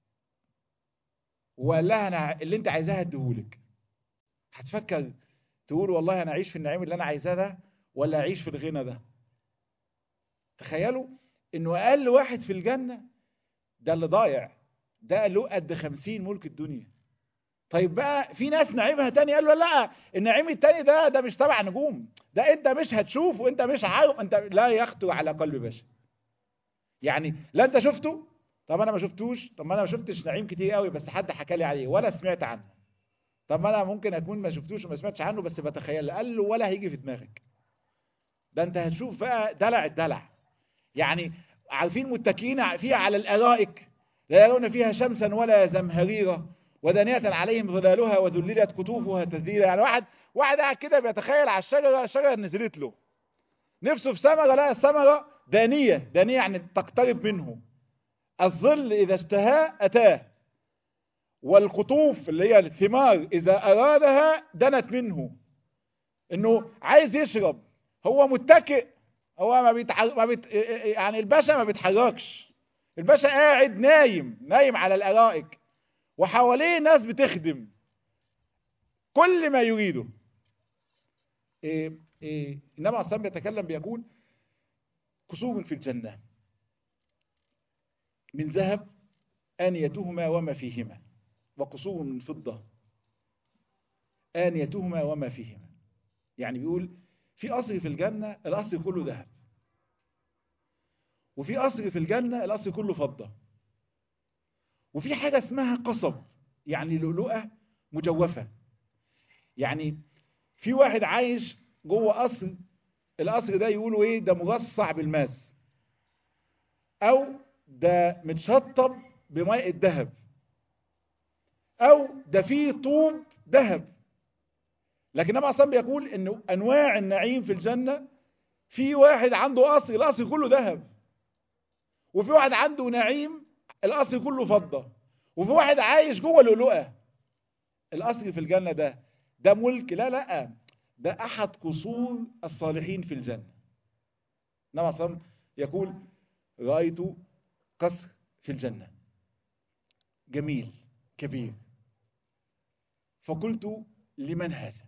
وقال لها انا اللي انت عايزاه هديهولك هتفكر تقول والله انا اعيش في النعيم اللي انا عايزاه ده ولا اعيش في الغنى ده تخيلوا انه اقل واحد في الجنة ده اللي ضايع ده له قد خمسين ملك الدنيا طيب بقى في ناس نعيمها تاني قالوا لا النعيم التاني ده ده مش تبع نجوم ده انت مش هتشوفه انت مش عارف انت لا يخطر على قلب بشر يعني لا انت شفته طب انا ما شفتوش طب ما انا ما شفتش نعيم كتير قوي بس حد حكى لي عليه ولا سمعت عنه طب ما انا ممكن اكون ما شفتوش وما سمعتش عنه بس بتخيل قال له ولا هيجي في دماغك ده انت هتشوف بقى دلع الدلع يعني عارفين متكئين فيها على الارائك لا يرون فيها شمسا ولا زمهريرا ودانية عليهم ظلالها وذللت قطوفها تذليلا يعني واحد واحد قاعد كده بيتخيل على الشجره الشجره نزلت له نفسه في ثمره لا الثمره دانيه دانيه يعني تقترب منه الظل اذا اشتهاه اتاه والقطوف اللي هي الثمار اذا ارادها دنت منه انه عايز يشرب هو متكئ هو ما بيتح... ما بيت... يعني الباشا ما بيتحركش الباشا قاعد نايم نايم على الارائك وحواليه ناس بتخدم كل ما يريده إيه إيه إنما أصلا بيتكلم بيقول قصور في الجنة من ذهب آنيتهما وما فيهما وقصور من فضة آنيتهما وما فيهما يعني بيقول في قصر في الجنة القصر كله ذهب وفي قصر في الجنة القصر كله فضة وفي حاجة اسمها قصب يعني لؤلؤة مجوفة يعني في واحد عايش جوه قصر القصر ده يقولوا ايه ده مغصع بالماس او ده متشطب بماء الذهب او ده فيه طوب ذهب لكن النبي اصلا بيقول انه انواع النعيم في الجنة في واحد عنده قصر القصر كله ذهب وفي واحد عنده نعيم القصر كله فضة وفي واحد عايش جوه لؤلؤة القصر في الجنة ده ده ملك لا لا ده أحد قصور الصالحين في الجنة نبي صلى يقول رأيت قصر في الجنة جميل كبير فقلت لمن هذا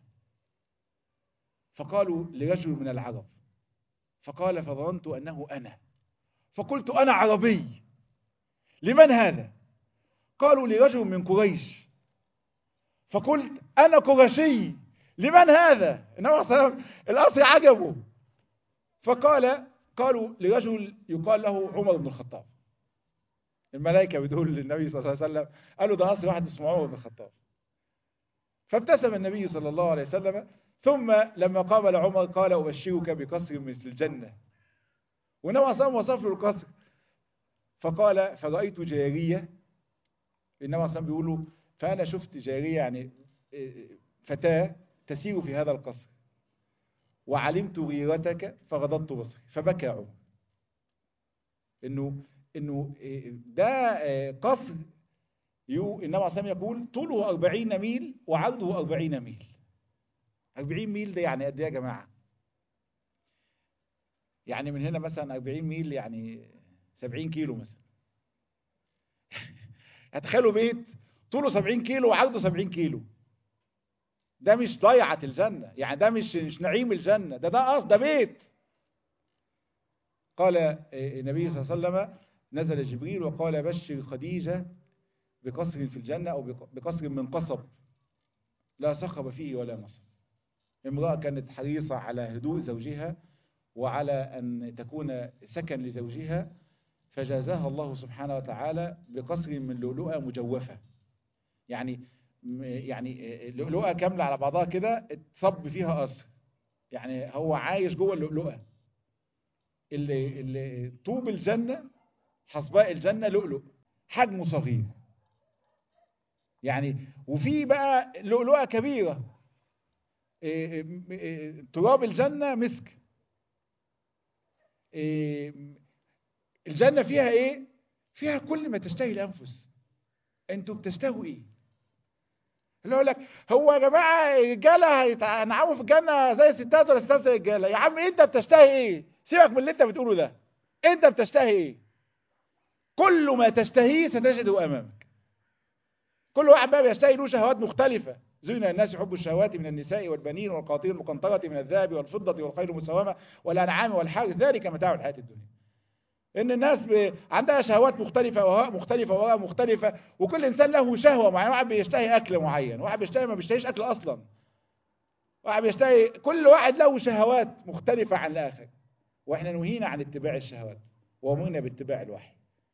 فقالوا لرجل من العرب فقال فظننت أنه أنا فقلت أنا عربي لمن هذا قالوا لرجل من قريش فقلت أنا قرشي لمن هذا النبي صلى الله عليه وسلم الأصل عجبه فقال قالوا لرجل يقال له عمر بن الخطاب الملائكة بتقول للنبي صلى الله عليه وسلم قالوا ده أصل واحد اسمه عمر بن الخطاب فابتسم النبي صلى الله عليه وسلم ثم لما قابل عمر قال أبشرك بقصر مثل الجنة والنبي صلى الله عليه وسلم وصف له القصر فقال فرأيت جارية إنما أصلا بيقولوا فأنا شفت جارية يعني فتاة تسير في هذا القصر وعلمت غيرتك فغضضت بصري فبكى عمر إنه إنه ده قصر يو إنما أصلا يقول طوله أربعين ميل وعرضه أربعين ميل أربعين ميل ده يعني قد إيه يا جماعة يعني من هنا مثلا 40 ميل يعني 70 كيلو مثلا هتخيلوا بيت طوله 70 كيلو وعرضه 70 كيلو ده مش ضيعة الجنة يعني ده مش مش نعيم الجنة ده ده قصد ده بيت قال النبي صلى الله عليه وسلم نزل جبريل وقال بشر خديجة بقصر في الجنة أو بقصر من قصب لا صخب فيه ولا نصب امرأة كانت حريصة على هدوء زوجها وعلى أن تكون سكن لزوجها فجازاها الله سبحانه وتعالى بقصر من لؤلؤة مجوفة يعني يعني لؤلؤة كاملة على بعضها كده اتصب فيها قصر يعني هو عايش جوه اللؤلؤة اللي, اللي طوب الجنة حصباء الجنة لؤلؤ حجمه صغير يعني وفي بقى لؤلؤة كبيرة تراب الجنة مسك إيه الجنة فيها ايه فيها كل ما تشتهي الانفس انتوا بتشتهوا ايه اللي يقول لك هو يا جماعه الرجاله هينعموا في الجنه زي الستات ولا الستات زي الرجاله يا عم انت بتشتهي ايه سيبك من اللي انت بتقوله ده انت بتشتهي ايه كل ما تشتهيه ستجده امامك كل واحد بقى بيشتهي له شهوات مختلفه زين الناس حب الشهوات من النساء والبنين والقاطير المقنطرة من الذهب والفضة والخيل المسومة والأنعام والحرث ذلك متاع الحياة الدنيا ان الناس ب... عندها شهوات مختلفة وهواء مختلفة وهواء مختلفة وكل انسان له شهوة معينة واحد بيشتهي اكل معين واحد بيشتهي ما بيشتهيش اكل اصلا واحد بيشتهي كل واحد له شهوات مختلفة عن الاخر واحنا نهينا عن اتباع الشهوات وامرنا باتباع الوحي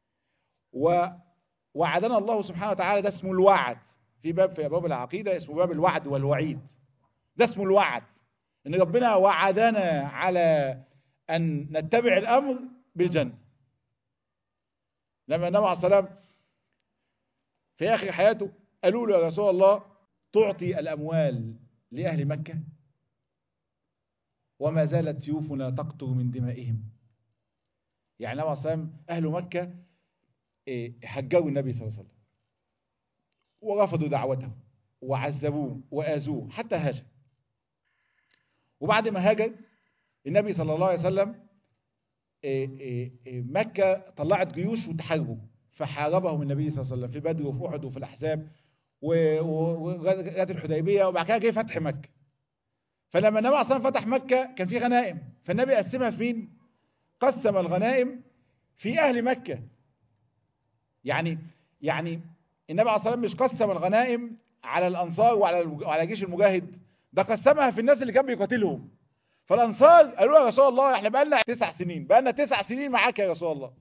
ووعدنا الله سبحانه وتعالى ده اسمه الوعد في باب في ابواب العقيدة اسمه باب الوعد والوعيد ده اسمه الوعد ان ربنا وعدنا على ان نتبع الامر بالجنه لما النبي عليه السلام في آخر حياته قالوا له يا رسول الله تعطي الأموال لأهل مكة وما زالت سيوفنا تقطر من دمائهم يعني النبي عليه السلام أهل مكة حجوا النبي صلى الله عليه وسلم ورفضوا دعوته وعذبوه وآذوه حتى هاجر وبعد ما هاجر النبي صلى الله عليه وسلم مكة طلعت جيوش وتحاربوا فحاربهم النبي صلى الله عليه وسلم في بدر وفي احد وفي الأحزاب وغزوة الحديبية وبعد كده جه فتح مكة فلما النبي عليه الصلاة فتح مكة كان في غنائم فالنبي قسمها في مين؟ قسم الغنائم في أهل مكة يعني يعني النبي عليه الصلاة مش قسم الغنائم على الأنصار وعلى وعلى جيش المجاهد ده قسمها في الناس اللي كان بيقاتلهم فالانصار قالوا يا رسول الله احنا بقالنا تسع سنين بقالنا تسع سنين معاك يا رسول الله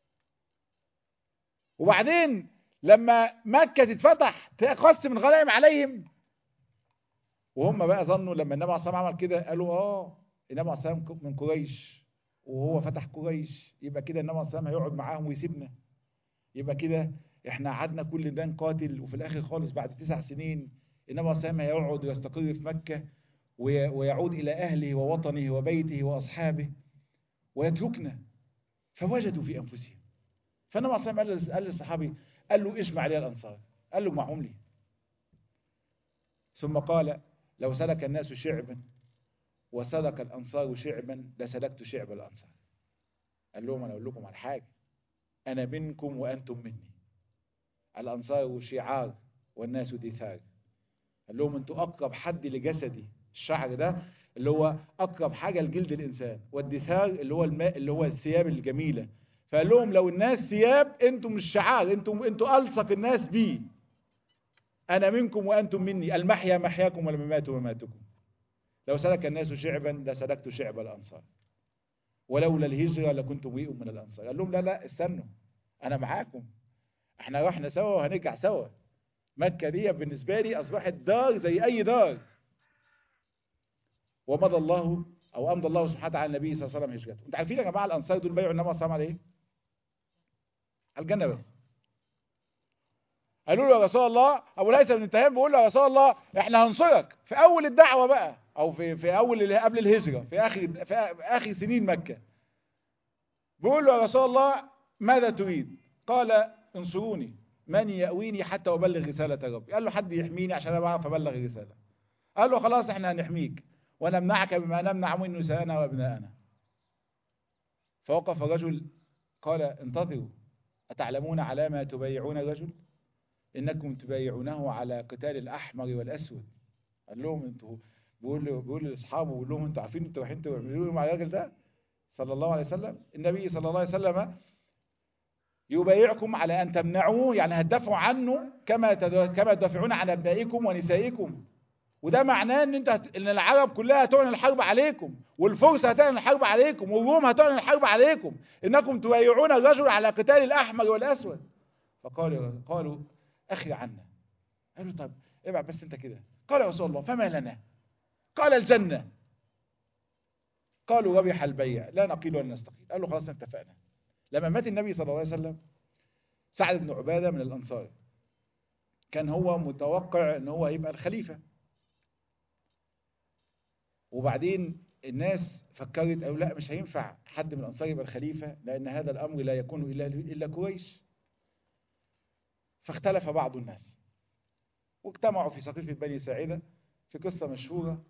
وبعدين لما مكة تتفتح تقسم الغنائم عليهم وهم بقى ظنوا لما النبي عليه الصلاه عمل كده قالوا اه النبي عليه الصلاه من قريش وهو فتح قريش يبقى كده النبي عليه الصلاه هيقعد معاهم ويسيبنا يبقى كده احنا قعدنا كل ده نقاتل وفي الاخر خالص بعد تسع سنين النبي عليه الصلاه هيقعد ويستقر في مكة ويعود إلى أهله ووطنه وبيته وأصحابه ويتركنا فوجدوا في أنفسهم فالنبي عليه الصلاة قال للصحابي قال له اجمع لي الأنصار قال له معهم لي ثم قال لو سلك الناس شعبا وسلك الأنصار شعبا لسلكت شعب الأنصار قال لهم أنا أقول لكم على حاجة أنا منكم وأنتم مني الأنصار شعار والناس دثار قال لهم أنتوا أقرب حد لجسدي الشعر ده اللي هو أقرب حاجة لجلد الإنسان والدثار اللي هو الماء اللي هو الثياب الجميلة فقال لهم لو الناس ثياب انتم مش شعار انتم انتم ألصق الناس بي أنا منكم وأنتم مني المحيا محياكم والممات مماتكم لو سلك الناس شعبا لسلكت شعب الأنصار ولولا الهجرة لكنت امرئ من الأنصار قال لهم لا لا استنوا أنا معاكم احنا رحنا سوا وهنرجع سوا مكة دي بالنسبة لي أصبحت دار زي أي دار ومضى الله او امضى الله سبحانه وتعالى النبي صلى الله عليه وسلم هجرته انتوا عارفين يا جماعه الانصار دول بايعوا النبي صلى الله عليه وسلم على ايه على الجنه بس قالوا له يا رسول الله ابو ليث بن التهام بيقول له يا رسول الله احنا هنصرك في اول الدعوه بقى او في في اول قبل الهجره في اخر في اخر سنين مكه بيقول له يا رسول الله ماذا تريد قال انصروني من يأويني حتى أبلغ رسالة ربي قال له حد يحميني عشان أنا بعرف أبلغ الرسالة قال له خلاص احنا هنحميك ونمنعك بما نمنع من نساءنا وابناءنا فوقف الرجل قال انتظروا أتعلمون على ما تبايعون الرجل إنكم تبايعونه على قتال الأحمر والأسود قال لهم انتوا بيقول له بيقول لاصحابه بيقول لهم انتوا عارفين انتوا رايحين تعملوا مع الراجل ده صلى الله عليه وسلم النبي صلى الله عليه وسلم يبايعكم على ان تمنعوه يعني هتدافعوا عنه كما كما تدافعون عن ابنائكم ونسائكم وده معناه ان انت هت... ان العرب كلها هتعلن الحرب عليكم والفرس هتعلن الحرب عليكم والروم هتعلن الحرب عليكم انكم تبايعون الرجل على قتال الاحمر والاسود فقالوا قالوا اخي عنا قالوا طب ابعت بس انت كده قال يا رسول الله فما لنا قال الجنة قالوا ربح البيع لا نقيل ولا نستقيل قالوا خلاص اتفقنا لما مات النبي صلى الله عليه وسلم سعد بن عبادة من الأنصار كان هو متوقع ان هو هيبقى الخليفة وبعدين الناس فكرت او لا مش هينفع حد من الانصار يبقى الخليفه لان هذا الامر لا يكون الا الا قريش فاختلف بعض الناس واجتمعوا في سقيفه بني ساعده في قصه مشهوره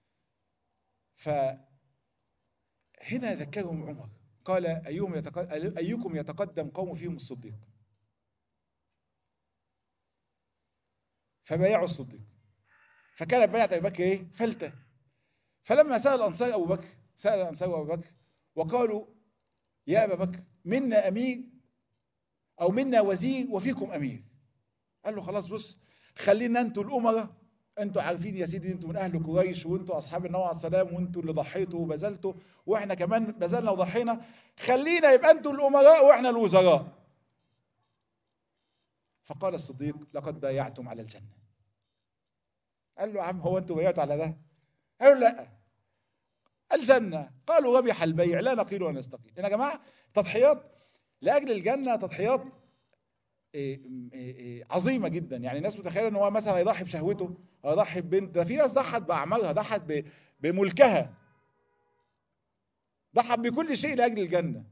فهنا ذكرهم عمر قال أيهم يتقدم أيكم يتقدم قوم فيهم الصديق فبايعوا الصديق فكانت بيعة أبي بكر إيه؟ فلتة فلما سأل الأنصار أبو بكر سأل الأنصار أبو بكر وقالوا يا أبا بكر منا أمير أو منا وزير وفيكم أمير قال له خلاص بص خلينا أنتوا الأمراء انتوا عارفين يا سيدي انتوا من اهل قريش وانتوا اصحاب النبي عليه السلام وانتوا اللي ضحيتوا وبذلتوا واحنا كمان بذلنا وضحينا خلينا يبقى انتوا الامراء واحنا الوزراء فقال الصديق لقد بايعتم على الجنه قال له يا عم هو انتوا بايعتوا على ده قالوا لا الجنه قالوا ربح البيع لا نقيل ولا نستقيل يا جماعه تضحيات لاجل الجنه تضحيات إيه إيه إيه عظيمه جدا يعني الناس متخيله ان هو مثلا هيضحي بشهوته هيضحي ببنت ده في ناس ضحت باعمارها ضحت بملكها ضحت بكل شيء لاجل الجنه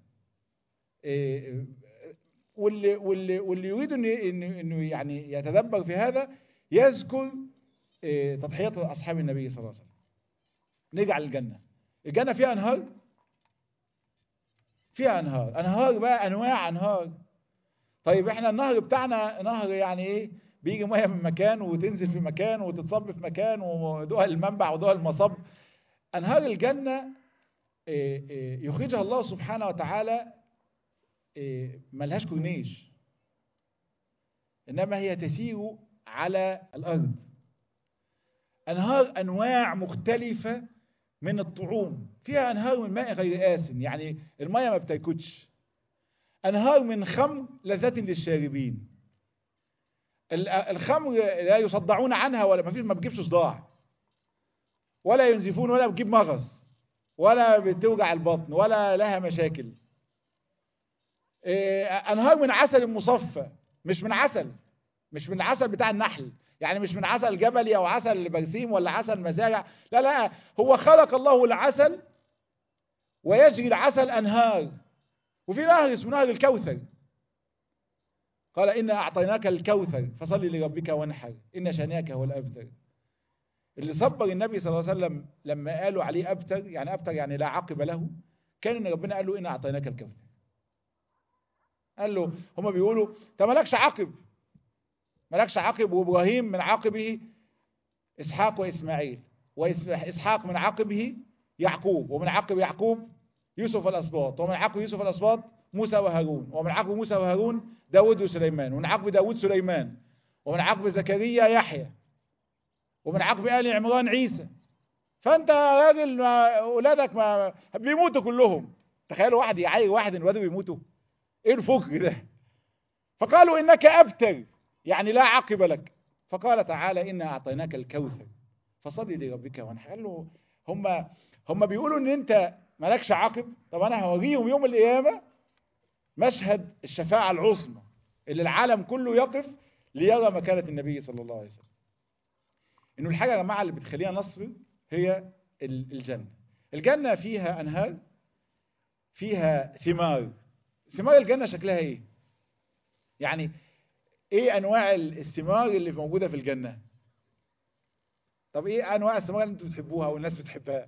واللي واللي واللي يريد انه انه يعني يتدبر في هذا يذكر تضحيات اصحاب النبي صلى الله عليه وسلم نرجع للجنه الجنه فيها انهار فيها انهار انهار بقى انواع انهار طيب احنا النهر بتاعنا نهر يعني ايه بيجي ميه من مكان وتنزل في مكان وتتصب في مكان ودول المنبع ودول المصب انهار الجنه إيه إيه يخرجها الله سبحانه وتعالى إيه ملهاش كورنيش انما هي تسير على الارض انهار انواع مختلفه من الطعوم فيها انهار من ماء غير آسن يعني الميه ما بتاكلش أنهار من خمر لذة للشاربين الخمر لا يصدعون عنها ولا ما فيش ما بتجيبش صداع ولا ينزفون ولا بتجيب مغص ولا بتوجع البطن ولا لها مشاكل أنهار من عسل مصفى مش من عسل مش من العسل بتاع النحل يعني مش من عسل جبلي أو عسل برسيم ولا عسل مزارع لا لا هو خلق الله العسل ويجري العسل أنهار وفي نهر اسمه نهر الكوثر قال إنا أعطيناك الكوثر فصلي لربك وانحر إن شانئك هو الأبتر اللي صبر النبي صلى الله عليه وسلم لما قالوا عليه أبتر يعني أبتر يعني لا عقب له كان إن ربنا قال له إنا أعطيناك الكوثر قال له هما بيقولوا أنت مالكش عقب مالكش عقب وإبراهيم من عقبه إسحاق وإسماعيل وإسحاق من عقبه يعقوب ومن عقب يعقوب يوسف الأسباط ومن عقب يوسف الأسباط موسى وهارون ومن عقب موسى وهارون داود وسليمان ومن عقب داود سليمان ومن عقب زكريا يحيى ومن عقب آل عمران عيسى فأنت راجل أولادك ما بيموتوا كلهم تخيلوا واحد يعاير واحد ان ولاده بيموتوا ايه الفكر ده فقالوا انك ابتر يعني لا عقب لك فقال تعالى انا اعطيناك الكوثر فصلي لربك وانحر قال له هم هم بيقولوا ان انت مالكش عقب طب انا هوريهم يوم القيامه مشهد الشفاعه العظمى اللي العالم كله يقف ليرى مكانه النبي صلى الله عليه وسلم انه الحاجه يا جماعه اللي بتخلينا نصبر هي الجنه الجنه فيها انهار فيها ثمار ثمار الجنه شكلها ايه يعني ايه انواع الثمار اللي موجوده في الجنه طب ايه انواع الثمار اللي انتوا بتحبوها والناس بتحبها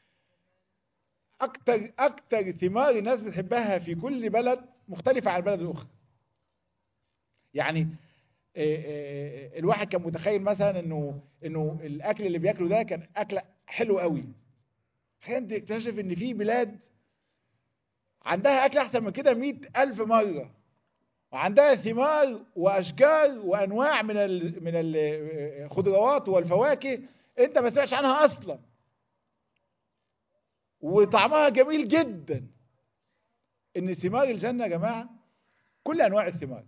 اكتر اكتر ثمار الناس بتحبها في كل بلد مختلفه عن البلد الاخرى يعني الواحد كان متخيل مثلا انه انه الاكل اللي بياكله ده كان اكل حلو قوي خلينا تكتشف ان في بلاد عندها اكل احسن من كده مئة الف مره وعندها ثمار واشجار وانواع من ال من الخضروات والفواكه انت ما سمعتش عنها اصلا وطعمها جميل جدا ان ثمار الجنه يا جماعه كل انواع الثمار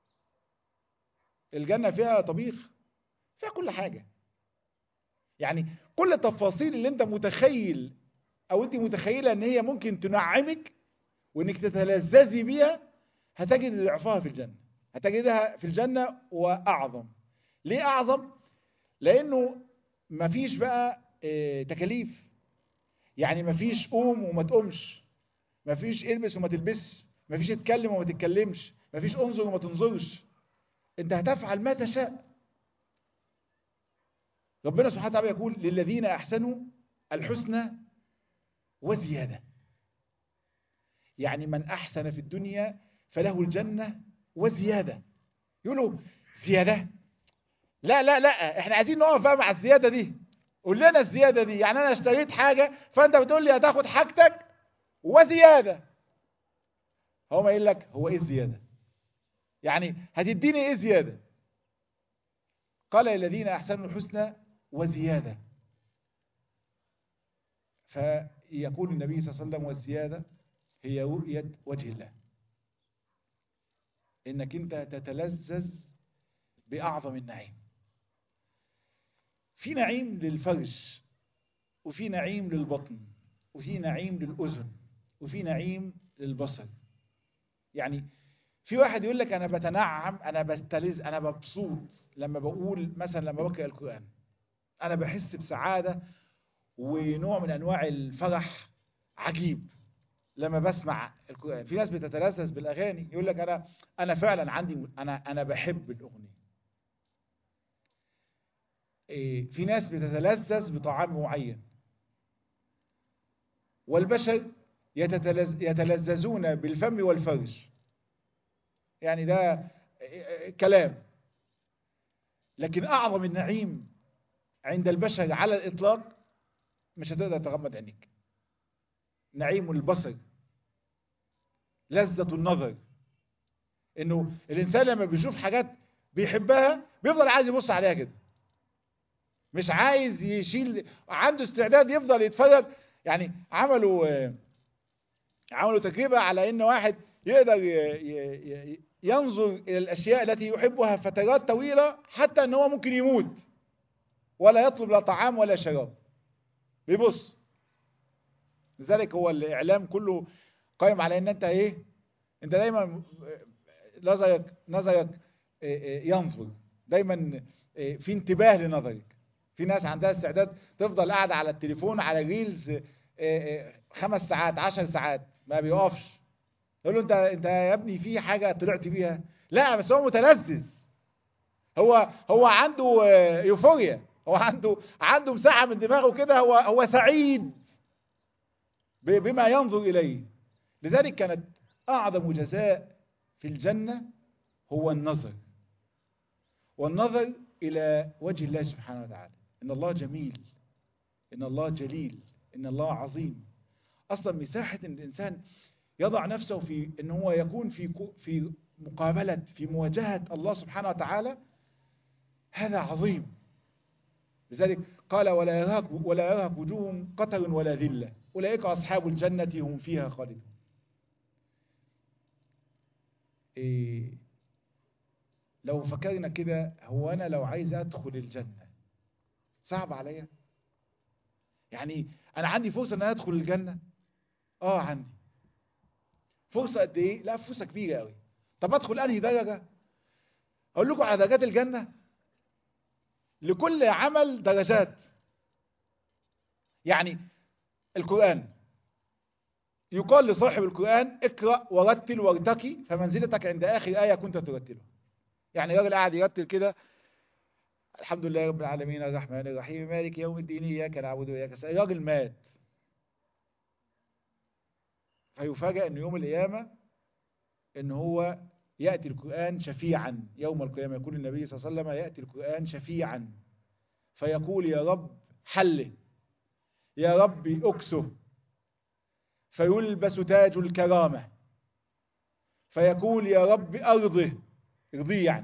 الجنه فيها طبيخ فيها كل حاجه يعني كل التفاصيل اللي انت متخيل او انت متخيله ان هي ممكن تنعمك وانك تتلذذي بيها هتجد ضعفها في الجنه هتجدها في الجنه واعظم ليه اعظم لانه مفيش بقى اه تكاليف يعني مفيش قوم وما تقومش مفيش البس وما تلبسش مفيش اتكلم وما تتكلمش مفيش انظر وما تنظرش انت هتفعل ما تشاء ربنا سبحانه وتعالى يقول للذين احسنوا الحسنى وزياده يعني من احسن في الدنيا فله الجنه وزياده يقولوا زياده لا لا لا احنا عايزين نقف بقى مع الزياده دي قول لنا الزياده دي يعني انا اشتريت حاجه فانت بتقول لي هتاخد حاجتك وزياده هو ما يقول لك هو ايه الزياده يعني هتديني ايه زياده قال الذين احسنوا الحسنى وزياده فيقول النبي صلى الله عليه وسلم والزياده هي رؤيه وجه الله انك انت تتلذذ باعظم النعيم في نعيم للفرج وفي نعيم للبطن وفي نعيم للاذن وفي نعيم للبصر يعني في واحد يقول لك انا بتنعم انا بستلذ انا مبسوط لما بقول مثلا لما بقرا القران انا بحس بسعاده ونوع من انواع الفرح عجيب لما بسمع القران في ناس بتتلذذ بالاغاني يقول لك انا انا فعلا عندي انا انا بحب الاغنيه إيه، في ناس بتتلذذ بطعام معين والبشر يتتلذ يتلذذون بالفم والفرج يعني ده كلام لكن أعظم النعيم عند البشر على الإطلاق مش هتقدر تغمض عينيك نعيم البصر لذة النظر انه الانسان لما بيشوف حاجات بيحبها بيفضل عايز يبص عليها كده مش عايز يشيل عنده استعداد يفضل يتفرج يعني عملوا عملوا تجربة على ان واحد يقدر ينظر الى الاشياء التي يحبها فترات طويلة حتى ان هو ممكن يموت ولا يطلب لا طعام ولا شراب بيبص لذلك هو الاعلام كله قائم على ان انت ايه انت دايما نظرك نظرك ينظر دايما في انتباه لنظرك في ناس عندها استعداد تفضل قاعدة على التليفون على ريلز خمس ساعات عشر ساعات ما بيقفش يقول له انت انت يا ابني في حاجة طلعت بيها لا بس هو متلذذ هو هو عنده يوفوريا هو عنده عنده مساحة من دماغه كده هو هو سعيد بما ينظر إليه لذلك كانت أعظم جزاء في الجنة هو النظر والنظر إلى وجه الله سبحانه وتعالى إن الله جميل إن الله جليل إن الله عظيم أصلا مساحة إن الإنسان يضع نفسه في إن هو يكون في في مقابلة في مواجهة الله سبحانه وتعالى هذا عظيم لذلك قال ولا يرهق ولا يرهق وجوههم قتر ولا ذلة أولئك أصحاب الجنة هم فيها خالدون إيه لو فكرنا كده هو أنا لو عايز أدخل الجنة صعب عليا يعني أنا عندي فرصة أن أنا أدخل الجنة آه عندي فرصة قد إيه لا فرصة كبيرة قوي طب أدخل أنهي درجة أقول لكم على درجات الجنة لكل عمل درجات يعني القرآن يقال لصاحب القرآن اقرأ ورتل وارتقي فمنزلتك عند آخر آية كنت ترتلها يعني راجل قاعد يرتل كده الحمد لله رب العالمين الرحمن الرحيم مالك يوم الدين إياك نعبد وإياك نستعين راجل مات فيفاجأ أن يوم القيامة أن هو يأتي القرآن شفيعا يوم القيامة يقول النبي صلى الله عليه وسلم يأتي القرآن شفيعا فيقول يا رب حله يا رب أكسه فيلبس تاج الكرامة فيقول يا رب أرضه ارضيه يعني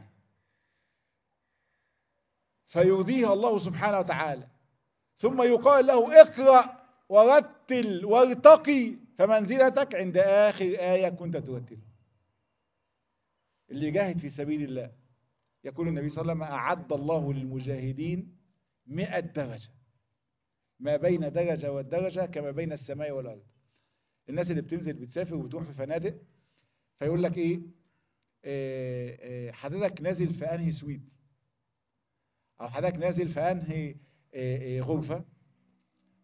فيرضيه الله سبحانه وتعالى ثم يقال له اقرأ ورتل وارتقي فمنزلتك عند آخر آية كنت ترتلها اللي جاهد في سبيل الله يقول النبي صلى الله عليه وسلم أعد الله للمجاهدين مئة درجة ما بين درجة والدرجة كما بين السماء والأرض الناس اللي بتنزل بتسافر وبتروح في فنادق فيقول لك ايه, إيه, إيه حضرتك نازل في انهي سويت او حضرتك نازل في انهي إيه إيه غرفة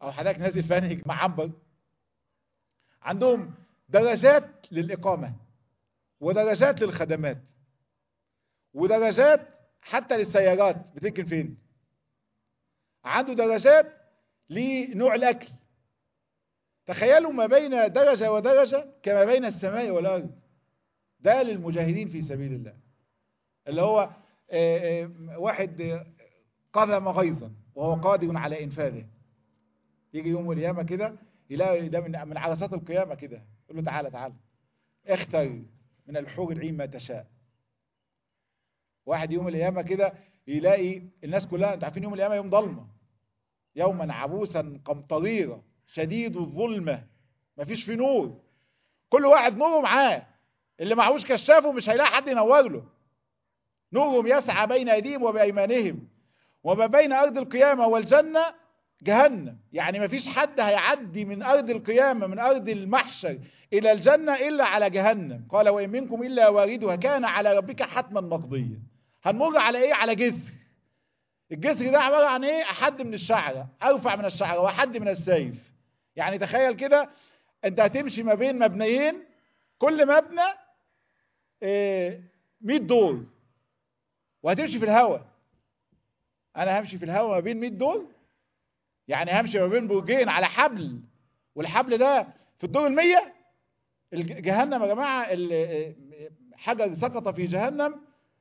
او حضرتك نازل فانهج مع عنبر عندهم درجات للإقامة ودرجات للخدمات ودرجات حتى للسيارات بتركن فين عنده درجات لنوع الأكل تخيلوا ما بين درجة ودرجة كما بين السماء والأرض ده للمجاهدين في سبيل الله اللي هو آه، آه، واحد قذم غيظا وهو قادر على إنفاذه يجي يوم القيامة كده يلاقي ده من من عرصات القيامة كده يقول له تعالى تعالى اختر من الحور العين ما تشاء واحد يوم القيامة كده يلاقي الناس كلها انتوا عارفين يوم القيامة يوم ضلمة يوما عبوسا قمطريرا شديد الظلمة مفيش فيه نور كل واحد نوره معاه اللي معهوش كشافه مش هيلاقي حد ينور له نورهم يسعى بين ايديهم وبايمانهم وما بين ارض القيامة والجنة جهنم يعني مفيش حد هيعدي من ارض القيامة من ارض المحشر الى الجنة الا على جهنم قال وان منكم الا واردها كان على ربك حتما مقضيا هنمر على ايه على جسر الجسر ده عبارة عن ايه احد من الشعرة ارفع من الشعرة واحد من السيف يعني تخيل كده انت هتمشي ما بين مبنيين كل مبنى إيه 100 دور وهتمشي في الهواء انا همشي في الهواء ما بين 100 دور يعني همشي ما بين برجين على حبل والحبل ده في الدور المية جهنم يا جماعة حجر سقط في جهنم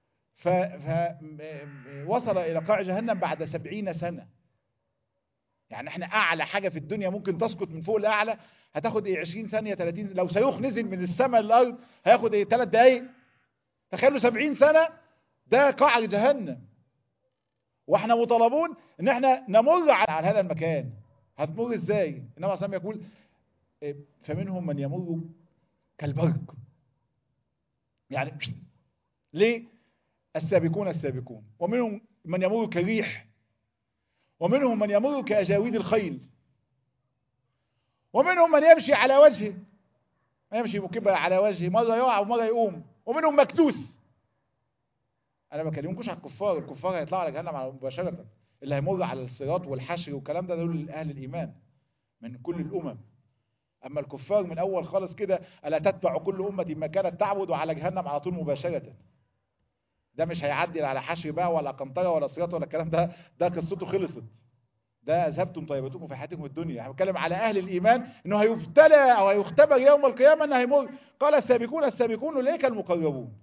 فوصل إلى قاع جهنم بعد سبعين سنة يعني احنا أعلى حاجة في الدنيا ممكن تسقط من فوق الأعلى هتاخد ايه 20 ثانية 30 لو صاروخ نزل من السماء للأرض هياخد ايه 3 دقايق تخيلوا 70 سنة ده قاع جهنم واحنا مطالبون ان احنا نمر على هذا المكان هتمر ازاي النبي صلى الله يقول فمنهم من يمر كالبرق يعني ليه السابقون السابقون ومنهم من يمر كالريح ومنهم من يمر كأجاويد الخيل ومنهم من يمشي على وجهه يمشي مكبر على وجهه مرة يقع ومرة يقوم ومنهم مكدوس انا ما بكلمكوش على الكفار الكفار هيطلعوا على جهنم مباشره اللي هيمر على الصراط والحشر والكلام ده دول اهل الايمان من كل الامم اما الكفار من اول خالص كده الا تتبع كل امه ما كانت تعبد وعلى جهنم على طول مباشره ده مش هيعدي على حشر بقى ولا قنطره ولا صراط ولا الكلام ده ده قصته خلصت ده اذهبتم طيبتكم في حياتكم الدنيا احنا بنتكلم على اهل الايمان انه هيبتلى او هيختبر يوم القيامه انه هيمر قال السابقون السابقون اليك المقربون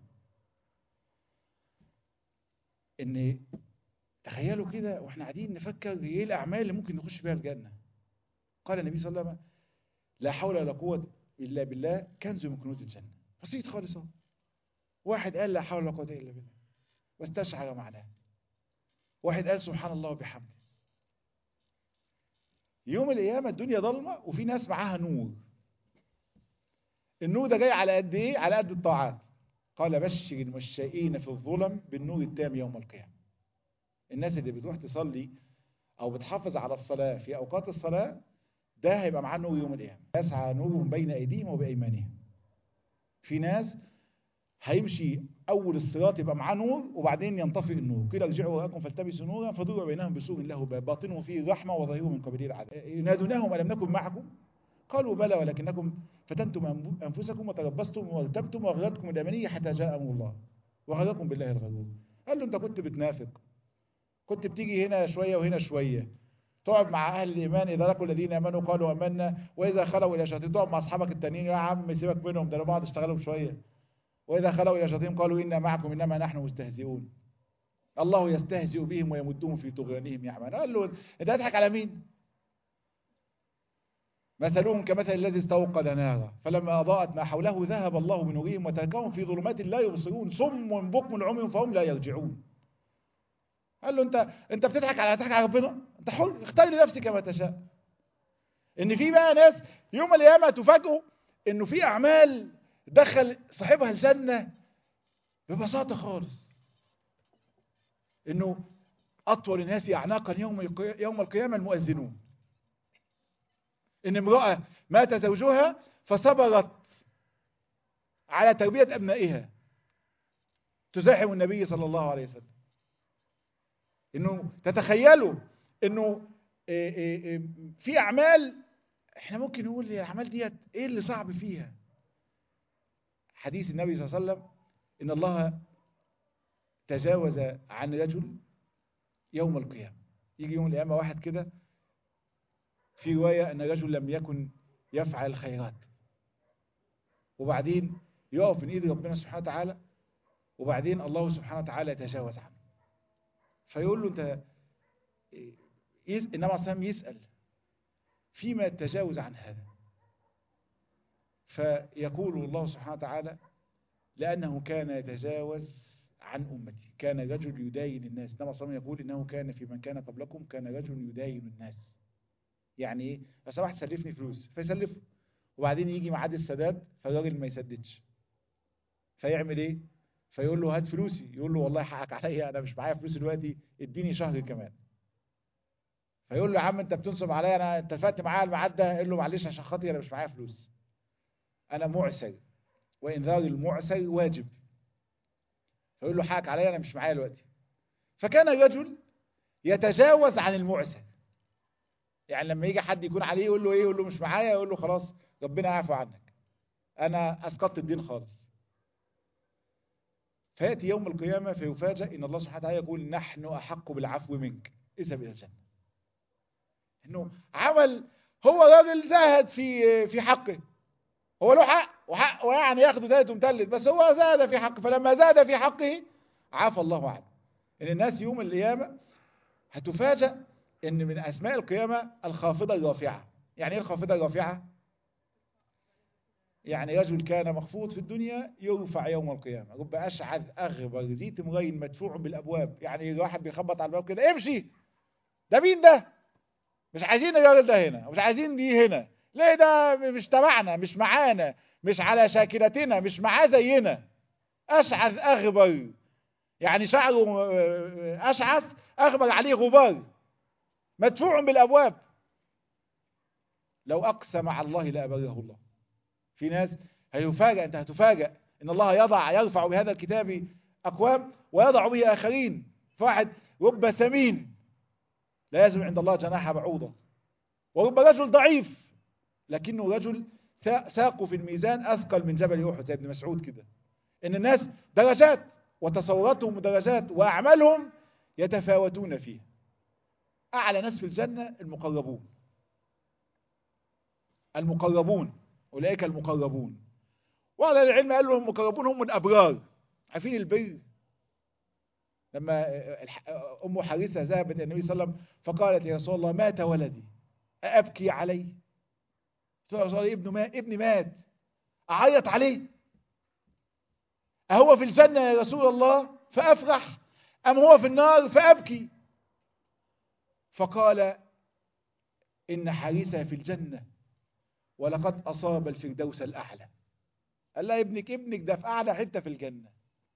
ان تخيلوا كده واحنا قاعدين نفكر ايه الاعمال اللي ممكن نخش بيها الجنه قال النبي صلى الله عليه وسلم لا حول ولا قوه الا بالله كنز من كنوز الجنه بسيط خالص اهو واحد قال لا حول ولا قوه الا بالله واستشعر معناه واحد قال سبحان الله وبحمده يوم القيامه الدنيا ضلمه وفي ناس معاها نور النور ده جاي على قد ايه على قد الطاعات قال بشر المشائين في الظلم بالنور التام يوم القيامة الناس اللي بتروح تصلي أو بتحافظ على الصلاة في أوقات الصلاة ده هيبقى معاه نور يوم القيامة يسعى نورهم بين أيديهم وبأيمانهم في ناس هيمشي أول الصراط يبقى معاه نور وبعدين ينطفئ النور قيل ارجعوا وراءكم فالتمسوا نورا فضرب بينهم بسور له باب باطنه فيه الرحمة وظاهره من قبيل العذاب ينادونهم ألم نكن معكم قالوا بلى ولكنكم فتنتم أنفسكم وتربصتم وارتبتم وغرتكم الأمنية حتى جاء أمر الله وغركم بالله الغرور قال له أنت كنت بتنافق كنت بتيجي هنا شوية وهنا شوية تقعد مع أهل الإيمان إذا لقوا الذين آمنوا قالوا آمنا وإذا خلوا إلى شياطين تقعد مع أصحابك التانيين يا عم سيبك منهم ده بعض اشتغلوا شوية وإذا خلوا إلى شياطين قالوا إنا معكم إنما نحن مستهزئون الله يستهزئ بهم ويمدهم في طغيانهم يعمل قال له أنت هتضحك على مين؟ مثلهم كمثل الذي استوقد نارا فلما أضاءت ما حوله ذهب الله بنورهم وتركهم في ظلمات لا يبصرون صم بكم عمي فهم لا يرجعون قال له انت انت بتضحك على هتضحك على ربنا انت حر اختار لنفسك ما تشاء ان في بقى ناس يوم القيامه تفاجئوا انه في اعمال دخل صاحبها الجنه ببساطه خالص انه اطول الناس اعناقا يوم يوم القيامه المؤذنون ان امرأة مات زوجها فصبرت على تربية أبنائها تزاحم النبي صلى الله عليه وسلم انه تتخيلوا انه إيه إيه إيه في اعمال احنا ممكن نقول الاعمال ديت ايه اللي صعب فيها حديث النبي صلى الله عليه وسلم ان الله تجاوز عن رجل يوم القيامه يجي يوم القيامه واحد كده في روايه ان رجل لم يكن يفعل الخيرات وبعدين يقف من ايد ربنا سبحانه وتعالى وبعدين الله سبحانه وتعالى يتجاوز عنه فيقول له انت يس... انما صلى يسال فيما التجاوز عن هذا فيقول الله سبحانه وتعالى لانه كان يتجاوز عن امتي كان رجل يداين الناس انما صلى يقول انه كان في من كان قبلكم كان رجل يداين الناس يعني ايه لو سمحت سلفني فلوس فيسلفه وبعدين يجي ميعاد السداد فالراجل ما يسددش فيعمل ايه فيقول له هات فلوسي يقول له والله حقك عليا انا مش معايا فلوس دلوقتي اديني شهر كمان فيقول له يا عم انت بتنصب عليا انا اتفقت معايا الميعاد ده قال له معلش عشان خاطري انا مش معايا فلوس انا معسر وانذار المعسر واجب فيقول له حقك عليا انا مش معايا دلوقتي فكان الرجل يتجاوز عن المعسر يعني لما يجي حد يكون عليه يقول له ايه يقول له مش معايا يقول له خلاص ربنا يعفو عنك انا اسقطت الدين خالص فياتي يوم القيامه فيفاجئ ان الله سبحانه وتعالى يقول نحن احق بالعفو منك اذهب الى الجنه انه عمل هو راجل زاهد في في حقه هو له حق وحق ويعني ياخده ثالث ومثلث بس هو زاد في حقه فلما زاد في حقه عفى الله عنه ان الناس يوم القيامه هتفاجأ ان من اسماء القيامه الخافضه الرافعه يعني ايه الخافضه الرافعه يعني رجل كان مخفوض في الدنيا يرفع يوم القيامه رب اشعث اغبر ذي تمرين مدفوع بالابواب يعني الواحد بيخبط على الباب كده امشي ده مين ده مش عايزين الراجل ده هنا مش عايزين دي هنا ليه ده مش تبعنا مش معانا مش على شاكلتنا مش معاه زينا اشعث اغبر يعني شعره اشعث اغبر عليه غبار مدفوع بالابواب لو اقسم على الله لابره الله في ناس هيفاجئ انت هتفاجئ ان الله يضع يرفع بهذا الكتاب اقوام ويضع به اخرين فواحد رب سمين لا يزن عند الله جناح بعوضه ورب رجل ضعيف لكنه رجل ساقه في الميزان اثقل من جبل احد زي ابن مسعود كده ان الناس درجات وتصوراتهم درجات واعمالهم يتفاوتون فيها اعلى ناس في الجنه المقربون المقربون اولئك المقربون واهل العلم قال لهم المقربون هم الابرار عارفين البر لما ام حارثه ذهبت الى النبي صلى الله عليه وسلم فقالت يا رسول الله مات ولدي أأبكي عليه يا رسول الله ابنه مات ابني مات أعيط عليه أهو في الجنة يا رسول الله فأفرح أم هو في النار فأبكي فقال إن حارثة في الجنة ولقد أصاب الفردوس الأعلى قال لها ابنك ابنك ده في أعلى حتة في الجنة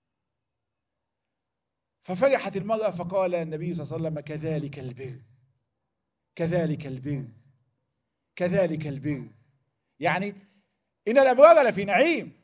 ففرحت المرأة فقال النبي صلى الله عليه وسلم كذلك البر كذلك البر كذلك البر يعني إن الأبرار لفي نعيم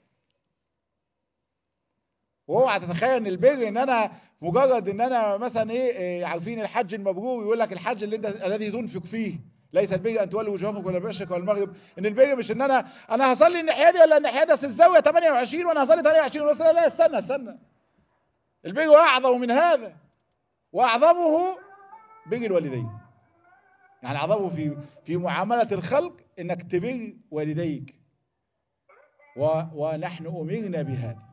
واوعى تتخيل ان البر ان انا مجرد ان انا مثلا ايه عارفين الحج المبرور يقول لك الحج اللي انت الذي تنفق فيه ليس البر ان تولوا وجوهكم ولا المشرق ولا المغرب ان البر مش ان انا انا هصلي الناحيه دي ولا الناحيه دي الزاويه 28 وانا هصلي 28 ولا لا استنى استنى البر اعظم من هذا واعظمه بر الوالدين يعني اعظمه في في معامله الخلق انك تبر والديك و ونحن امرنا بهذا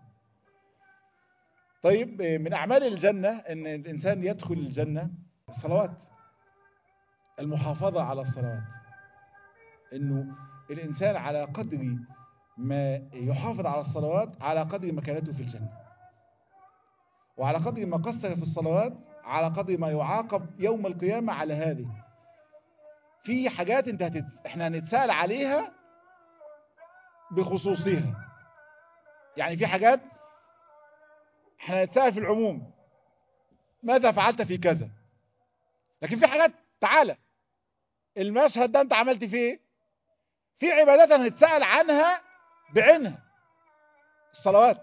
طيب من أعمال الجنة أن الإنسان يدخل الجنة الصلوات المحافظة على الصلوات أنه الإنسان على قدر ما يحافظ على الصلوات على قدر مكانته في الجنة وعلى قدر ما قصر في الصلوات على قدر ما يعاقب يوم القيامة على هذه في حاجات انت هتت... احنا هنتسأل عليها بخصوصها يعني في حاجات احنا هنتسأل في العموم ماذا فعلت في كذا لكن في حاجات تعالى المشهد ده انت عملت فيه ايه في عبادات هنتسأل عنها بعينها الصلوات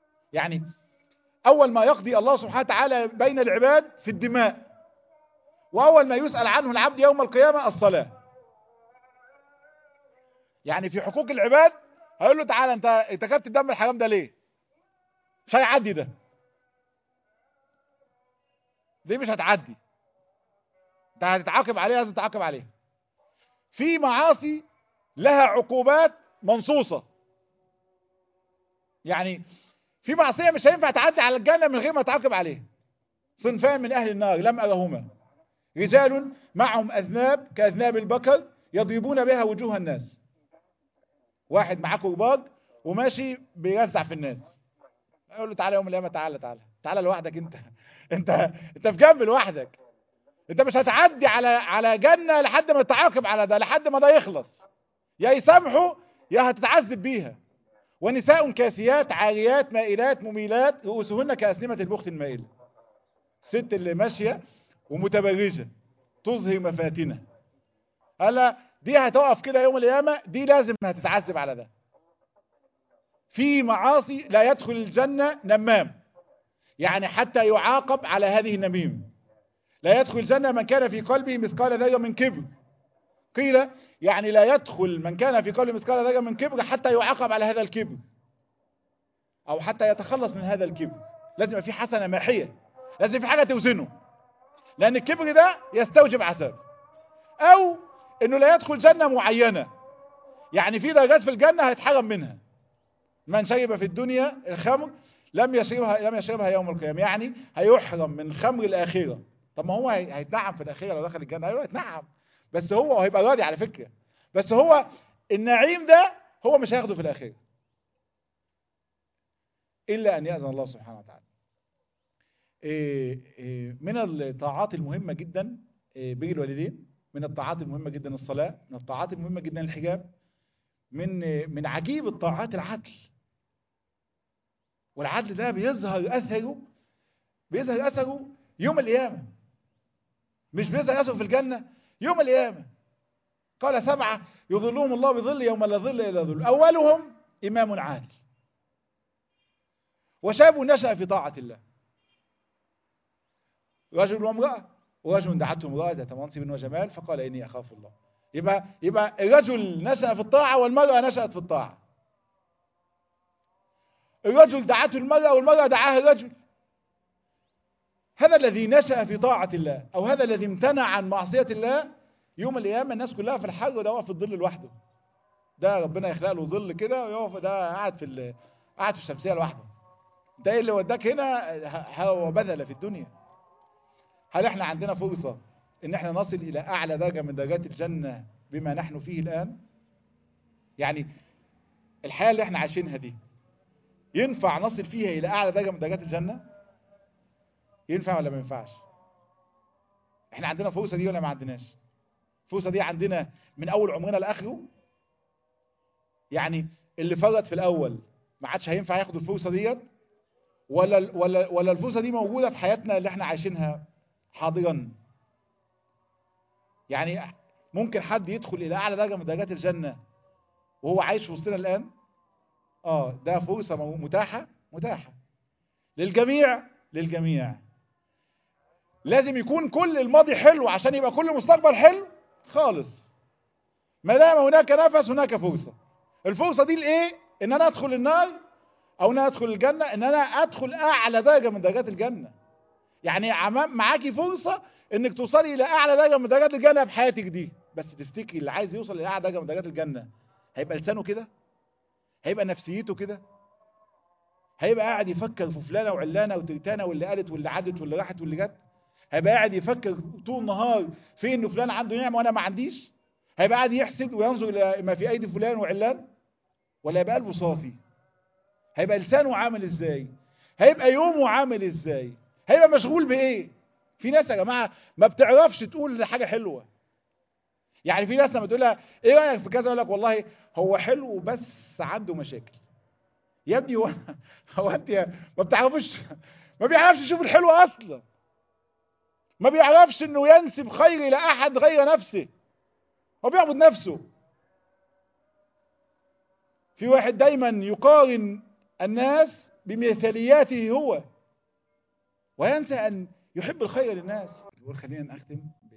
يعني اول ما يقضي الله سبحانه وتعالى بين العباد في الدماء وأول ما يسأل عنه العبد يوم القيامة الصلاة يعني في حقوق العباد هيقول له تعالى انت ارتكبت الدم الحرام ده ليه مش هيعدي ده دي مش هتعدي انت هتتعاقب عليها لازم تتعاقب عليها في معاصي لها عقوبات منصوصة يعني في معصية مش هينفع تعدي على الجنة من غير ما تعاقب عليها صنفان من أهل النار لم أرهما رجال معهم أذناب كأذناب البكر يضربون بها وجوه الناس واحد معاه كرباج وماشي بيرزع في الناس يقول له تعالى يوم القيامة تعالى تعالى تعالى لوحدك انت انت انت في جنب لوحدك انت مش هتعدي على على جنة لحد ما تتعاقب على ده لحد ما ده يخلص يا يسامحوا يا هتتعذب بيها ونساء كاسيات عاريات مائلات مميلات رؤوسهن كأسنمة البخت المائلة الست اللي ماشية ومتبرجة تظهر مفاتنها قال دي هتقف كده يوم القيامة دي لازم هتتعذب على ده في معاصي لا يدخل الجنة نمام يعني حتى يعاقب على هذه النميمة لا يدخل الجنة من كان في قلبه مثقال ذرة من كبر قيل يعني لا يدخل من كان في قلبه مثقال ذرة من كبر حتى يعاقب على هذا الكبر او حتى يتخلص من هذا الكبر لازم يبقى في حسنة ماحية لازم في حاجة توزنه لان الكبر ده يستوجب عذاب او انه لا يدخل جنة معينة يعني في درجات في الجنة هيتحرم منها من شرب في الدنيا الخمر لم يشربها لم يشربها يوم القيامة يعني هيحرم من خمر الآخرة طب ما هو هيتنعم في الآخرة لو دخل الجنة هيقول هيتنعم بس هو هيبقى راضي على فكرة بس هو النعيم ده هو مش هياخده في الآخرة إلا أن يأذن الله سبحانه وتعالى من الطاعات المهمة جدا بر الوالدين من الطاعات المهمة جدا الصلاة من الطاعات المهمة جدا الحجاب من من عجيب الطاعات العدل والعدل ده بيظهر أثره بيظهر أثره يوم القيامة مش بيظهر أثره في الجنة يوم القيامة قال سبعة يظلهم الله بظل يوم لا ظل إلا ظل أولهم إمام عادل وشاب نشأ في طاعة الله رجل وامرأة ورجل دعته امرأة ذات منصب وجمال فقال إني أخاف الله يبقى يبقى الرجل نشأ في الطاعة والمرأة نشأت في الطاعة الرجل دعته المرأة والمرأة دعاها الرجل هذا الذي نشأ في طاعة الله أو هذا الذي امتنع عن معصية الله يوم القيامة الناس كلها في الحر وده واقف في الظل لوحده ده ربنا يخلق له ظل كده ويقف ده قاعد في قاعد في الشمسية لوحده ده اللي وداك هنا هو بذل في الدنيا هل احنا عندنا فرصة ان احنا نصل الى اعلى درجة من درجات الجنة بما نحن فيه الان يعني الحياة اللي احنا عايشينها دي ينفع نصل فيها الى اعلى درجة من درجات الجنة ينفع ولا ما ينفعش احنا عندنا فرصة دي ولا ما عندناش الفرصة دي عندنا من اول عمرنا لاخره يعني اللي فرط في الاول ما عادش هينفع ياخد الفرصة ديت ولا ولا ولا الفرصة دي موجودة في حياتنا اللي احنا عايشينها حاضرا يعني ممكن حد يدخل الى اعلى درجة من درجات الجنة وهو عايش في وسطنا الان اه ده فرصة متاحة متاحة للجميع للجميع لازم يكون كل الماضي حلو عشان يبقى كل المستقبل حلو خالص ما دام هناك نفس هناك فرصة الفرصة دي لايه ان انا ادخل النار او ان انا ادخل الجنة ان انا ادخل اعلى درجة من درجات الجنة يعني معاكي فرصة انك توصلي الى اعلى درجة من درجات الجنة في حياتك دي بس تفتكري اللي عايز يوصل الى اعلى درجة من درجات الجنة هيبقى لسانه كده هيبقى نفسيته كده هيبقى قاعد يفكر في فلانة وعلانة وترتانة واللي قالت واللي عدت واللي راحت واللي جت هيبقى قاعد يفكر طول النهار في انه فلان عنده نعمة وانا ما عنديش هيبقى قاعد يحسد وينظر الى ما في ايدي فلان وعلان ولا هيبقى قلبه صافي هيبقى لسانه عامل ازاي هيبقى يومه عامل ازاي هيبقى مشغول بايه في ناس يا جماعة ما بتعرفش تقول حاجة حلوة يعني في ناس لما تقول لها ايه رايك في كذا يقول لك والله هو حلو بس عنده مشاكل يا ابني هو هو انت ما بتعرفش ما بيعرفش يشوف الحلو اصلا ما بيعرفش انه ينسب خير الى احد غير نفسه هو بيعبد نفسه في واحد دايما يقارن الناس بمثالياته هو وينسى ان يحب الخير للناس يقول خلينا نختم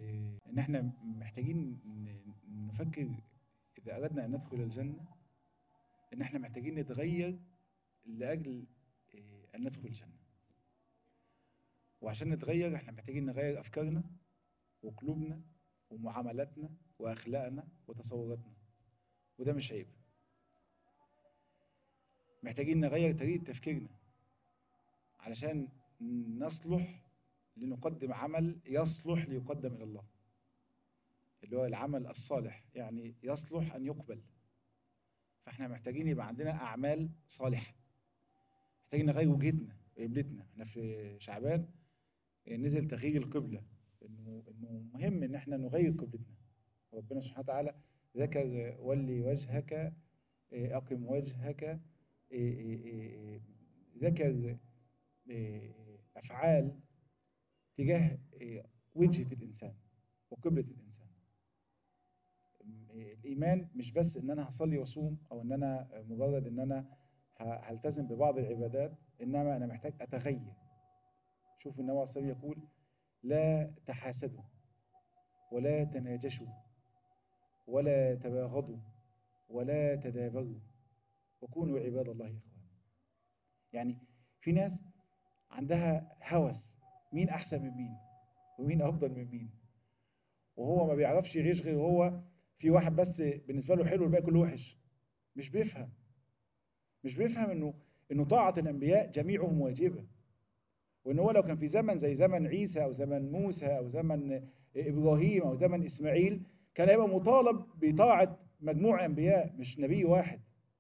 ان احنا محتاجين ن- نفكر اذا اردنا ان ندخل الجنه ان احنا محتاجين نتغير لاجل آه، ان ندخل الجنه وعشان نتغير احنا محتاجين نغير افكارنا وقلوبنا ومعاملاتنا واخلاقنا وتصوراتنا وده مش عيب محتاجين نغير طريقه تفكيرنا علشان نصلح لنقدم عمل يصلح ليقدم الى الله اللي هو العمل الصالح يعني يصلح ان يقبل فاحنا محتاجين يبقى عندنا اعمال صالحه محتاجين نغير وجهتنا قبلتنا احنا في شعبان نزل تغيير القبله انه انه مهم ان احنا نغير قبلتنا ربنا سبحانه وتعالى ذكر ولي وجهك إيه، اقم وجهك إيه، إيه، إيه، ذكر إيه، افعال تجاه إيه، وجهه الانسان وقبله الانسان الايمان مش بس ان انا هصلي واصوم او ان انا مجرد ان انا ه- هلتزم ببعض العبادات انما انا محتاج اتغير شوف النبي عليه الصلاه والسلام يقول لا تحاسدوا ولا تناجشوا ولا تباغضوا ولا تدابروا وكونوا عباد الله اخوانا يعني في ناس عندها هوس مين احسن من مين ومين افضل من مين وهو ما بيعرفش يعيش غير هو في واحد بس بالنسبه له حلو والباقي كله وحش مش بيفهم مش بيفهم انه انه طاعه الانبياء جميعهم واجبه وان هو لو كان في زمن زي زمن عيسى او زمن موسى او زمن ابراهيم او زمن اسماعيل كان هيبقى مطالب بطاعه مجموع انبياء مش نبي واحد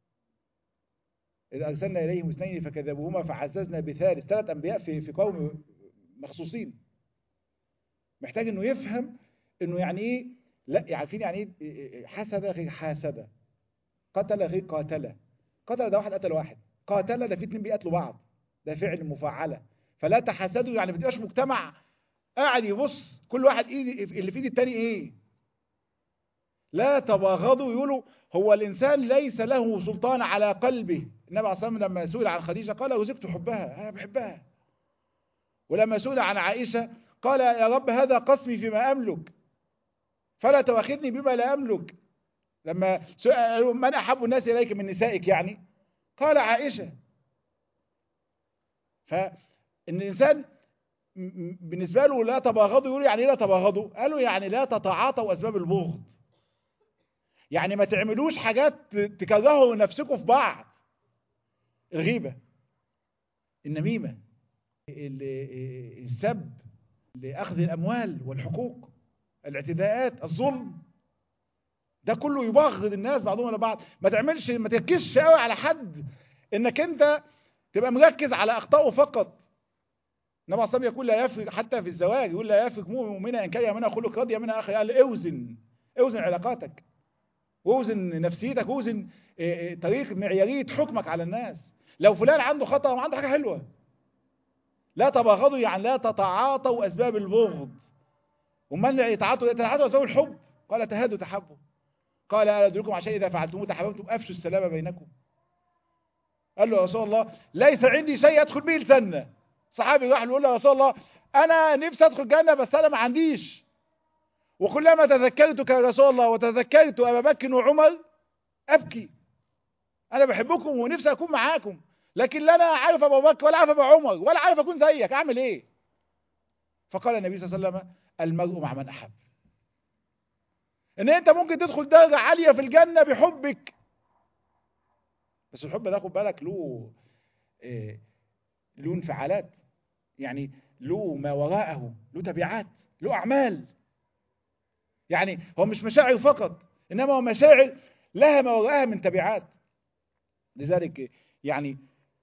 اذا ارسلنا اليهم اثنين فكذبوهما فعززنا بثالث ثلاث انبياء في في قوم مخصوصين محتاج انه يفهم انه يعني ايه لا عارفين يعني ايه حسد غير حاسده قتل غير قاتله قتل ده واحد قتل واحد قاتل ده في اتنين بيقتلوا بعض ده فعل مفعله فلا تحاسدوا يعني ما تبقاش مجتمع قاعد يبص كل واحد ايد اللي في ايد التاني ايه لا تباغضوا يقولوا هو الانسان ليس له سلطان على قلبه النبي عليه الصلاه والسلام لما سئل عن خديجه قال رزقت حبها انا بحبها ولما سئل عن عائشه قال يا رب هذا قسمي فيما املك فلا تواخذني بما لا املك لما سئلوا من احب الناس اليك من نسائك يعني قال عائشه فان الانسان م- م- بالنسبه له لا تباغضوا يقول يعني ايه لا تباغضوا قالوا يعني لا تتعاطوا اسباب البغض يعني ما تعملوش حاجات ت- تكرهوا نفسكم في بعض الغيبه النميمه ال- السب لاخذ الاموال والحقوق الاعتداءات الظلم ده كله يبغض الناس بعضهم على بعض ما تعملش ما تركزش قوي على حد انك انت تبقى مركز على اخطائه فقط النبي عليه الصلاه والسلام يقول لا يفرق حتى في الزواج يقول لا يفرق مؤمن مؤمنا ان كره منها خلق راضيه منها اخي قال اوزن اوزن علاقاتك واوزن نفسيتك واوزن إيه، إيه، طريق معياريه حكمك على الناس لو فلان عنده خطا وعنده حاجه حلوه لا تباغضوا يعني لا تتعاطوا اسباب البغض ومن يتعاطوا يتعاطوا اسباب الحب قال تهادوا تحبوا قال الا ادلكم عشان اذا فعلتموه تحببتم افشوا السلام بينكم قال له يا رسول الله ليس عندي شيء ادخل به الجنه صحابي راح يقول له يا رسول الله انا نفسي ادخل الجنه بس انا ما عنديش وكلما تذكرتك يا رسول الله وتذكرت ابا بكر وعمر ابكي انا بحبكم ونفسي اكون معاكم لكن لا انا عارف ابو بكر ولا عارف ابو عمر ولا عارف اكون زيك اعمل ايه فقال النبي صلى الله عليه وسلم المرء مع من احب ان انت ممكن تدخل درجه عاليه في الجنه بحبك بس الحب ده خد بالك له إيه له انفعالات يعني له ما وراءه له تبعات له اعمال يعني هو مش مشاعر فقط انما هو مشاعر لها ما وراءها من تبعات لذلك يعني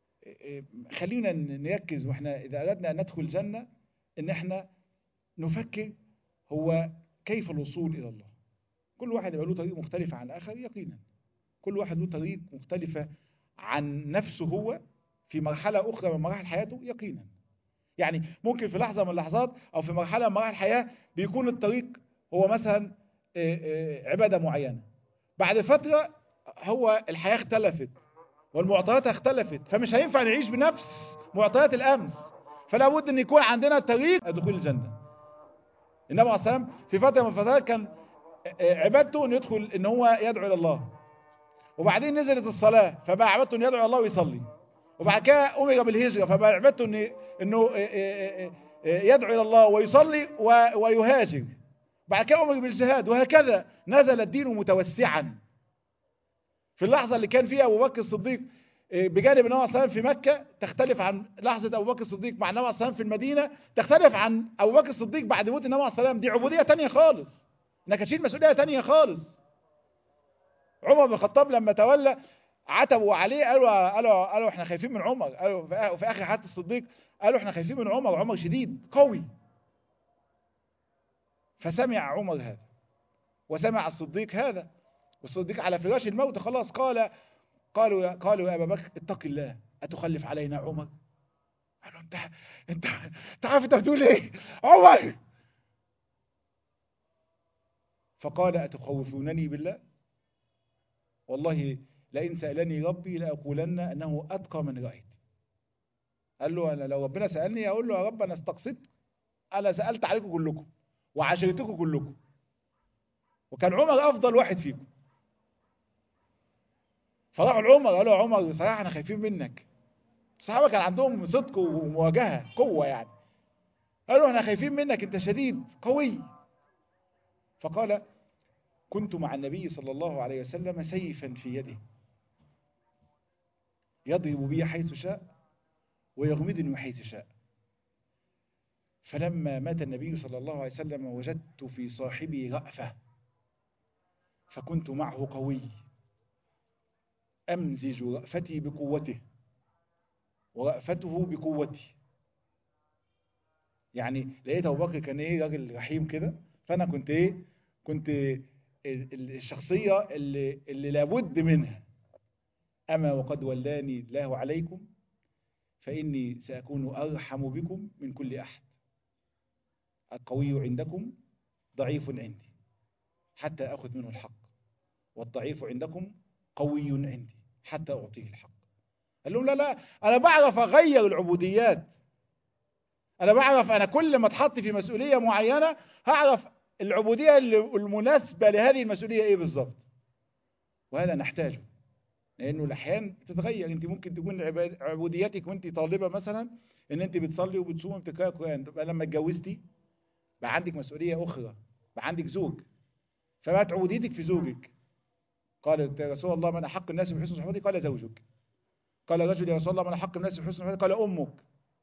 خلينا نركز واحنا اذا اردنا ان ندخل الجنه ان احنا نفكر هو كيف الوصول الى الله كل واحد يبقى له طريق مختلف عن الاخر يقينا كل واحد له طريق مختلفه عن نفسه هو في مرحله اخرى من مراحل حياته يقينا يعني ممكن في لحظه من اللحظات او في مرحله من مراحل الحياه بيكون الطريق هو مثلا عباده معينه بعد فتره هو الحياه اختلفت والمعطيات اختلفت فمش هينفع نعيش بنفس معطيات الامس فلا بد ان يكون عندنا طريق دخول الجنه النبي عليه الصلاه والسلام في فتره من الفترات كان عبادته انه يدخل ان هو يدعو الى الله وبعدين نزلت الصلاه فبقى عبادته انه يدعو الى الله ويصلي وبعد كده امر بالهجره فبقى عبادته انه انه يدعو الى الله ويصلي ويهاجر بعد كده امر بالجهاد وهكذا نزل الدين متوسعا في اللحظه اللي كان فيها ابو بكر الصديق بجانب النبي عليه الصلاه في مكه تختلف عن لحظه ابو بكر الصديق مع النبي عليه الصلاه في المدينه تختلف عن ابو بكر الصديق بعد موت النبي عليه الصلاه دي عبوديه ثانيه خالص انك تشيل مسؤوليه ثانيه خالص عمر بن الخطاب لما تولى عتبوا عليه قالوا قالوا قالوا احنا خايفين من عمر قالوا في اخر حياه الصديق قالوا احنا خايفين من عمر عمر شديد قوي فسمع عمر هذا وسمع الصديق هذا والصديق على فراش الموت خلاص قال قالوا يا قالوا يا ابا بكر اتق الله اتخلف علينا عمر قالوا انت انت انت عارف انت بتقول ايه عمر فقال اتخوفونني بالله والله لئن سالني ربي لاقولن انه اتقى من رايت قال له انا لو ربنا سالني اقول له يا رب انا استقصيت انا سالت عليكم كلكم وعشرتكم كلكم وكان عمر افضل واحد فيكم فراحوا لعمر قالوا يا عمر بصراحه احنا خايفين منك الصحابه كان عندهم صدق ومواجهه قوه يعني قالوا احنا خايفين منك انت شديد قوي فقال كنت مع النبي صلى الله عليه وسلم سيفا في يده يضرب بي حيث شاء ويغمدني حيث شاء فلما مات النبي صلى الله عليه وسلم وجدت في صاحبي رأفة فكنت معه قوي أمزج رأفتي بقوته ورأفته بقوتي يعني لقيت أبو بكر كان إيه راجل رحيم كده فأنا كنت إيه كنت الشخصية اللي, اللي لابد منها أما وقد ولاني الله عليكم فإني سأكون أرحم بكم من كل أحد القوي عندكم ضعيف عندي حتى أخذ منه الحق والضعيف عندكم قوي عندي حتى أعطيه الحق قال لهم لا لا أنا بعرف أغير العبوديات أنا بعرف أنا كل ما اتحط في مسؤولية معينة هعرف العبودية المناسبة لهذه المسؤولية إيه بالظبط وهذا نحتاجه لأنه الأحيان تتغير أنت ممكن تكون عبوديتك وأنت طالبة مثلا أن أنت بتصلي وبتصوم وبتقرأ القرآن بقى لما اتجوزتي بقى عندك مسؤولية أخرى بقى عندك زوج فبقت عبوديتك في زوجك قالت يا رسول الله من أحق الناس بحسن صحبتي قال زوجك قال الرجل يا رسول الله من أحق الناس بحسن صحبتي قال أمك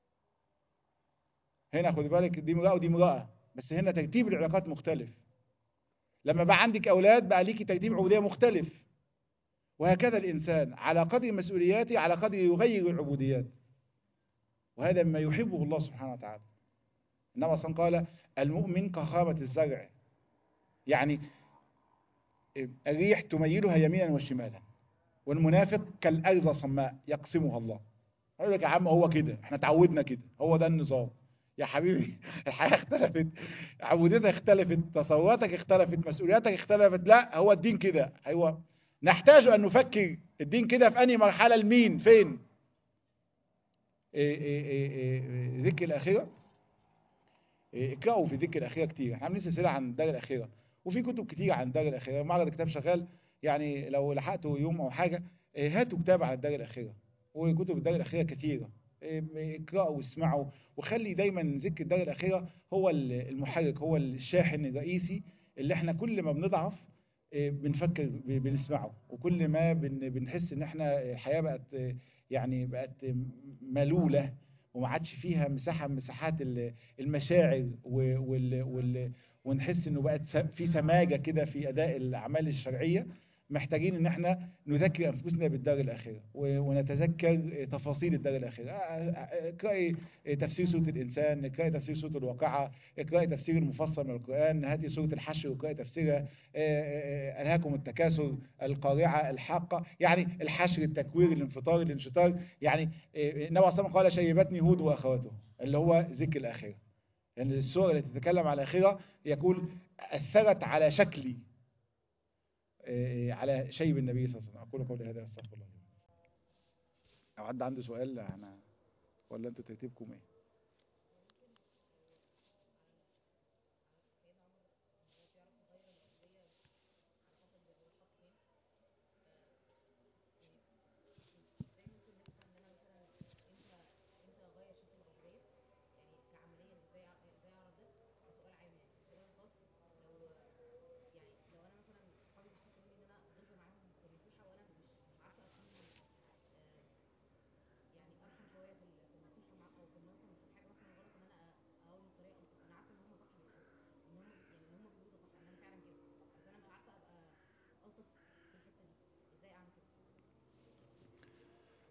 هنا خد بالك دي امرأة ودي امرأة بس هنا ترتيب العلاقات مختلف لما بقى عندك أولاد بقى ليكي ترتيب عبودية مختلف وهكذا الإنسان على قدر مسؤولياته على قدر يغير العبوديات وهذا مما يحبه الله سبحانه وتعالى النبي صلى الله عليه وسلم قال المؤمن كخامة الزرع يعني الريح تميلها يمينا وشمالا والمنافق كالأرض صماء يقسمها الله أقول لك يا عم هو كده احنا تعودنا كده هو ده النظام يا حبيبي الحياة اختلفت عبوديتك اختلفت تصوراتك اختلفت مسؤولياتك اختلفت لا هو الدين كده ايوه نحتاج أن نفكر الدين كده في أنهي مرحلة لمين فين إيه إيه إيه ذكر الأخيرة اقرأوا في ذكر الأخيرة كتير احنا عاملين سلسلة عن الدار الأخيرة وفي كتب كتير عن الدار الأخيرة معرض كتاب شغال يعني لو لحقتوا يوم أو حاجة هاتوا كتاب عن الدار الأخيرة وكتب الدار الأخيرة كتيرة اقرأوا واسمعوا وخلي دايما ذكر الدار الأخيرة هو المحرك هو الشاحن الرئيسي اللي احنا كل ما بنضعف بنفكر بنسمعه وكل ما بنحس ان احنا الحياة بقت يعني بقت ملولة وما عادش فيها مساحة من مساحات المشاعر وال وال ونحس انه بقت في سماجة كده في اداء الاعمال الشرعية محتاجين ان احنا نذكر انفسنا بالدار الاخره ونتذكر تفاصيل الدار الاخره اقراي تفسير سوره الانسان اقراي تفسير سوره الواقعه اقراي تفسير المفصل من القران هاتي سوره الحشر واقراي تفسيرها الهاكم التكاثر القارعه الحاقه يعني الحشر التكوير الانفطار الانشطار يعني النبي صلى الله عليه وسلم قال شيبتني هود واخواته اللي هو ذكر الاخره لان يعني السوره التي تتكلم على الاخره يقول اثرت على شكلي على شيب النبي صلى الله عليه وسلم أقول قولي هذا أستغفر الله لو حد عنده سؤال أنا ولا أنتوا ترتيبكم إيه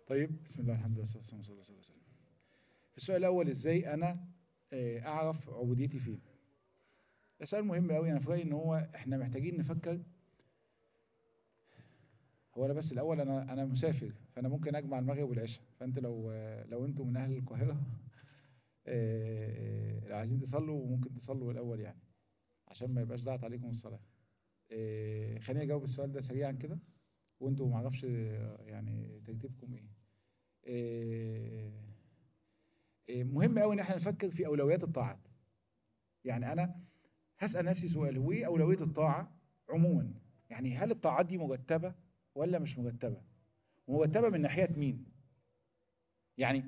طيب بسم الله الحمد لله والصلاه والسلام على رسول الله صلى الله عليه وسلم السؤال الاول ازاي انا آه، اعرف عبوديتي فين ده سؤال مهم قوي انا في رايي ان هو احنا محتاجين نفكر هو انا بس الاول انا انا مسافر فانا ممكن اجمع المغرب والعشاء فانت لو لو انتم من اهل القاهره آه، لو عايزين تصلوا ممكن تصلوا الاول يعني عشان ما يبقاش ضاعت عليكم الصلاه آه، خليني اجاوب السؤال ده سريعا كده وانتوا ما اعرفش يعني ترتيبكم ايه آه، آه، مهم قوي ان احنا نفكر في اولويات الطاعات يعني انا هسال نفسي سؤال هو ايه اولويه الطاعه عموما يعني هل الطاعات دي مرتبه ولا مش مرتبه مرتبه من ناحيه مين يعني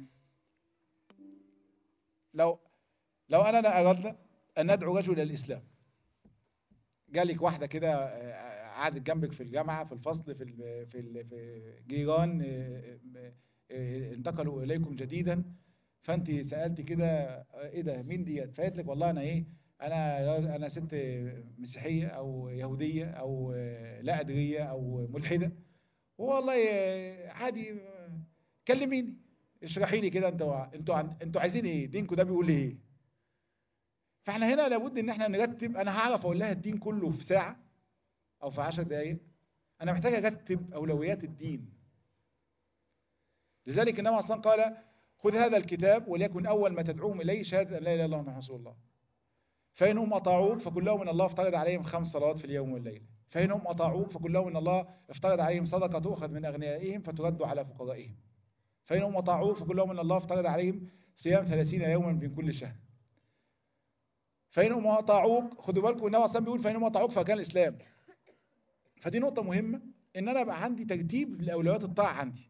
لو لو اننا اردنا ان ندعو رجل الى الاسلام جالك واحده كده آه، قعدت جنبك في الجامعه في الفصل في ال في ال في جيران آه، آه، آه، انتقلوا اليكم جديدا فانت سالتي كده آه، ايه ده مين ديت فقالت لك والله انا ايه انا انا ست مسيحيه او يهوديه او آه، لا ادريه او ملحده والله آه، عادي آه، كلميني اشرحي لي كده انتوا انتوا عن- انتوا عايزين ايه دينكم ده بيقول ايه فاحنا هنا لابد ان احنا نرتب انا هعرف اقول لها الدين كله في ساعه او في 10 دقائق انا محتاج ارتب اولويات الدين لذلك النبي اصلا قال خذ هذا الكتاب وليكن اول ما تدعوهم اليه شهاده ان لا اله الا الله محمد رسول الله فانهم اطاعوك فكل لهم ان الله افترض عليهم خمس صلوات في اليوم والليله فانهم اطاعوك فكل لهم ان الله افترض عليهم صدقه تؤخذ من اغنيائهم فترد على فقرائهم فانهم اطاعوك فكل لهم ان الله افترض عليهم صيام 30 يوما من كل شهر فإنهم أطاعوك خدوا بالكم النبي صلى بيقول فإنهم أطاعوك فكان الإسلام فدي نقطة مهمة إن أنا بقى عندي ترتيب لأولويات الطاعة عندي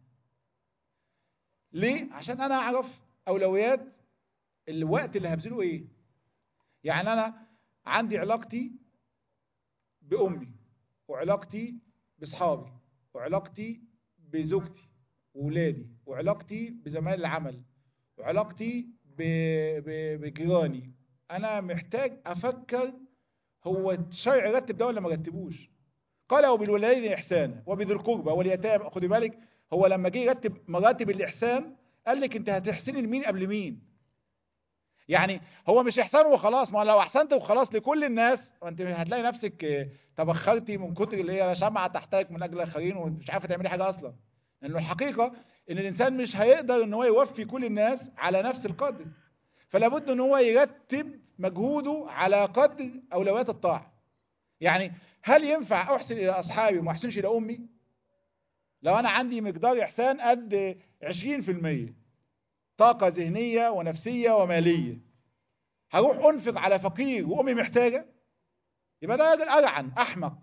ليه؟ عشان أنا أعرف أولويات الوقت اللي هبذله إيه يعني أنا عندي علاقتي بأمي وعلاقتي بأصحابي وعلاقتي بزوجتي وولادي وعلاقتي بزمايل العمل وعلاقتي ب- ب- بجيراني انا محتاج افكر هو الشرع رتب ده ولا ما رتبوش قال وبالوالدين احسانا وبذي القربى واليتامى خدي بالك هو لما جه يرتب مراتب الاحسان قال لك انت هتحسني لمين قبل مين يعني هو مش احسان وخلاص ما لو احسنت وخلاص لكل الناس وانت هتلاقي نفسك آه، تبخرتي من كتر اللي هي شمعة تحتاج من اجل الاخرين ومش عارفه تعملي حاجه اصلا لانه الحقيقه ان الانسان مش هيقدر ان هو يوفي كل الناس على نفس القدر فلا بد ان هو يرتب مجهوده على قدر اولويات الطاعه يعني هل ينفع احسن الى اصحابي وما احسنش الى امي لو انا عندي مقدار احسان قد 20% طاقه ذهنيه ونفسيه وماليه هروح انفق على فقير وامي محتاجه يبقى ده راجل ارعن احمق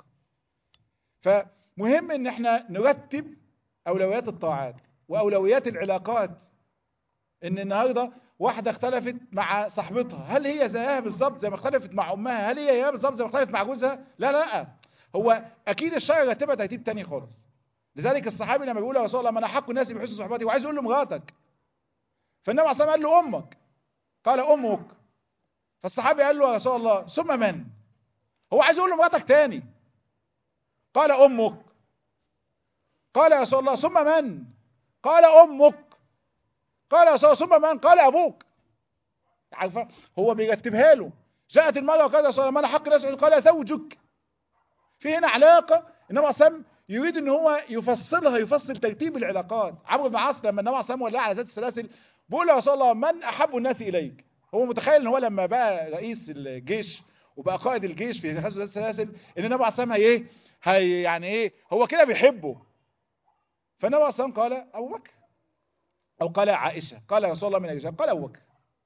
فمهم ان احنا نرتب اولويات الطاعات واولويات العلاقات ان النهارده واحده اختلفت مع صاحبتها هل هي زيها بالظبط زي ما اختلفت مع امها هل هي زيها بالظبط زي ما اختلفت مع جوزها لا لا هو اكيد الشرع رتبها ترتيب تاني خالص لذلك الصحابي لما بيقول يا رسول الله من احق الناس بحسن صحبتي وعايز يقول له مراتك فالنبي عليه الصلاه والسلام قال له امك قال امك فالصحابي قال له يا رسول الله ثم من هو عايز يقول له مراتك تاني قال امك قال يا رسول الله ثم من قال امك قال يا رسول الله ثم من قال ابوك عارفه هو بيرتبها له جاءت المرأة وقالت يا رسول الله من حق الناس قال زوجك في هنا علاقة النبي صلى الله يريد ان هو يفصلها يفصل ترتيب العلاقات عمرو بن العاص لما النبي صلى الله عليه وسلم ولاه على ذات السلاسل بيقول له يا رسول الله من احب الناس اليك هو متخيل ان هو لما بقى رئيس الجيش وبقى قائد الجيش في غزوه ذات السلاسل ان النبي عليه الصلاه ايه هي يعني ايه هو كده بيحبه فالنبي عليه الصلاه قال ابو بكر او قال عائشه قال يا رسول الله من الرجال قال ابو بكر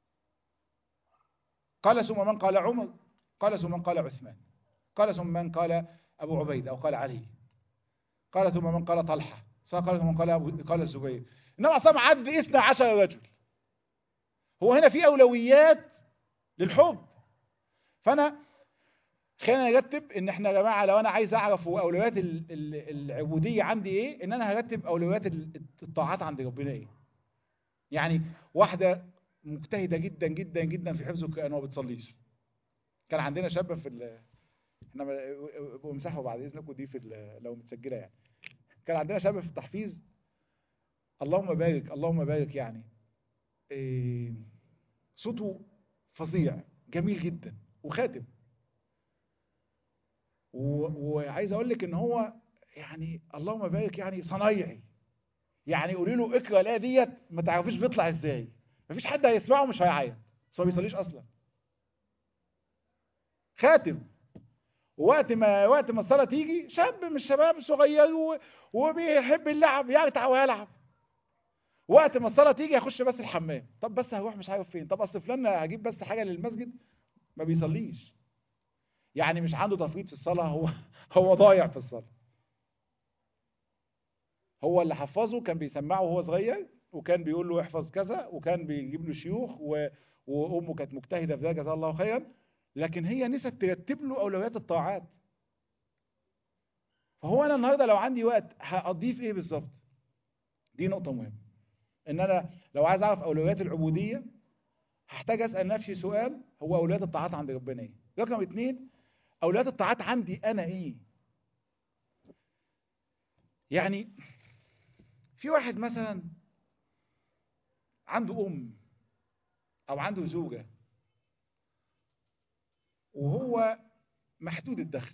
قال ثم من قال عمر قال ثم من قال عثمان قال ثم من قال ابو عبيد او قال علي قال ثم من قال طلحه قال ثم من قال أبو قال الزبير انما اصلا عد 12 رجل هو هنا في اولويات للحب فانا خلينا نرتب ان احنا يا جماعه لو انا عايز اعرف هو اولويات ال- ال- العبوديه عندي ايه ان انا هرتب اولويات ال- الطاعات عند ربنا ايه يعني واحده مجتهده جدا جدا جدا في حفظ القران وما بتصليش كان عندنا شابه في ال... احنا ابقوا امسحوا بعد اذنكم دي في ال... لو متسجله يعني كان عندنا شاب في التحفيظ اللهم بارك اللهم بارك يعني إيه صوته فظيع جميل جدا وخاتم وعايز اقول لك ان هو يعني اللهم بارك يعني صنايعي يعني قولي له اقرا الايه ديت ما تعرفيش بيطلع ازاي مفيش حد هيسمعه مش هيعيط بس هو ما بيصليش اصلا خاتم وقت ما وقت ما الصلاه تيجي شاب من الشباب صغير و... وبيحب اللعب يقطع ويلعب وقت ما الصلاه تيجي يخش بس الحمام طب بس هروح مش عارف فين طب اصل فلان هجيب بس حاجه للمسجد ما بيصليش يعني مش عنده تفريط في الصلاه هو هو ضايع في الصلاه هو اللي حفظه كان بيسمعه وهو صغير وكان بيقول له احفظ كذا وكان بيجيب له شيوخ و... وامه كانت مجتهده في ده جزاها الله خيرا لكن هي نسيت ترتب له اولويات الطاعات فهو انا النهارده لو عندي وقت هقضيه في ايه بالظبط دي نقطه مهمه ان انا لو عايز اعرف اولويات العبوديه هحتاج اسال نفسي سؤال هو اولويات الطاعات عند ربنا ايه رقم اتنين اولويات الطاعات عندي انا ايه يعني في واحد مثلا عنده ام او عنده زوجه وهو محدود الدخل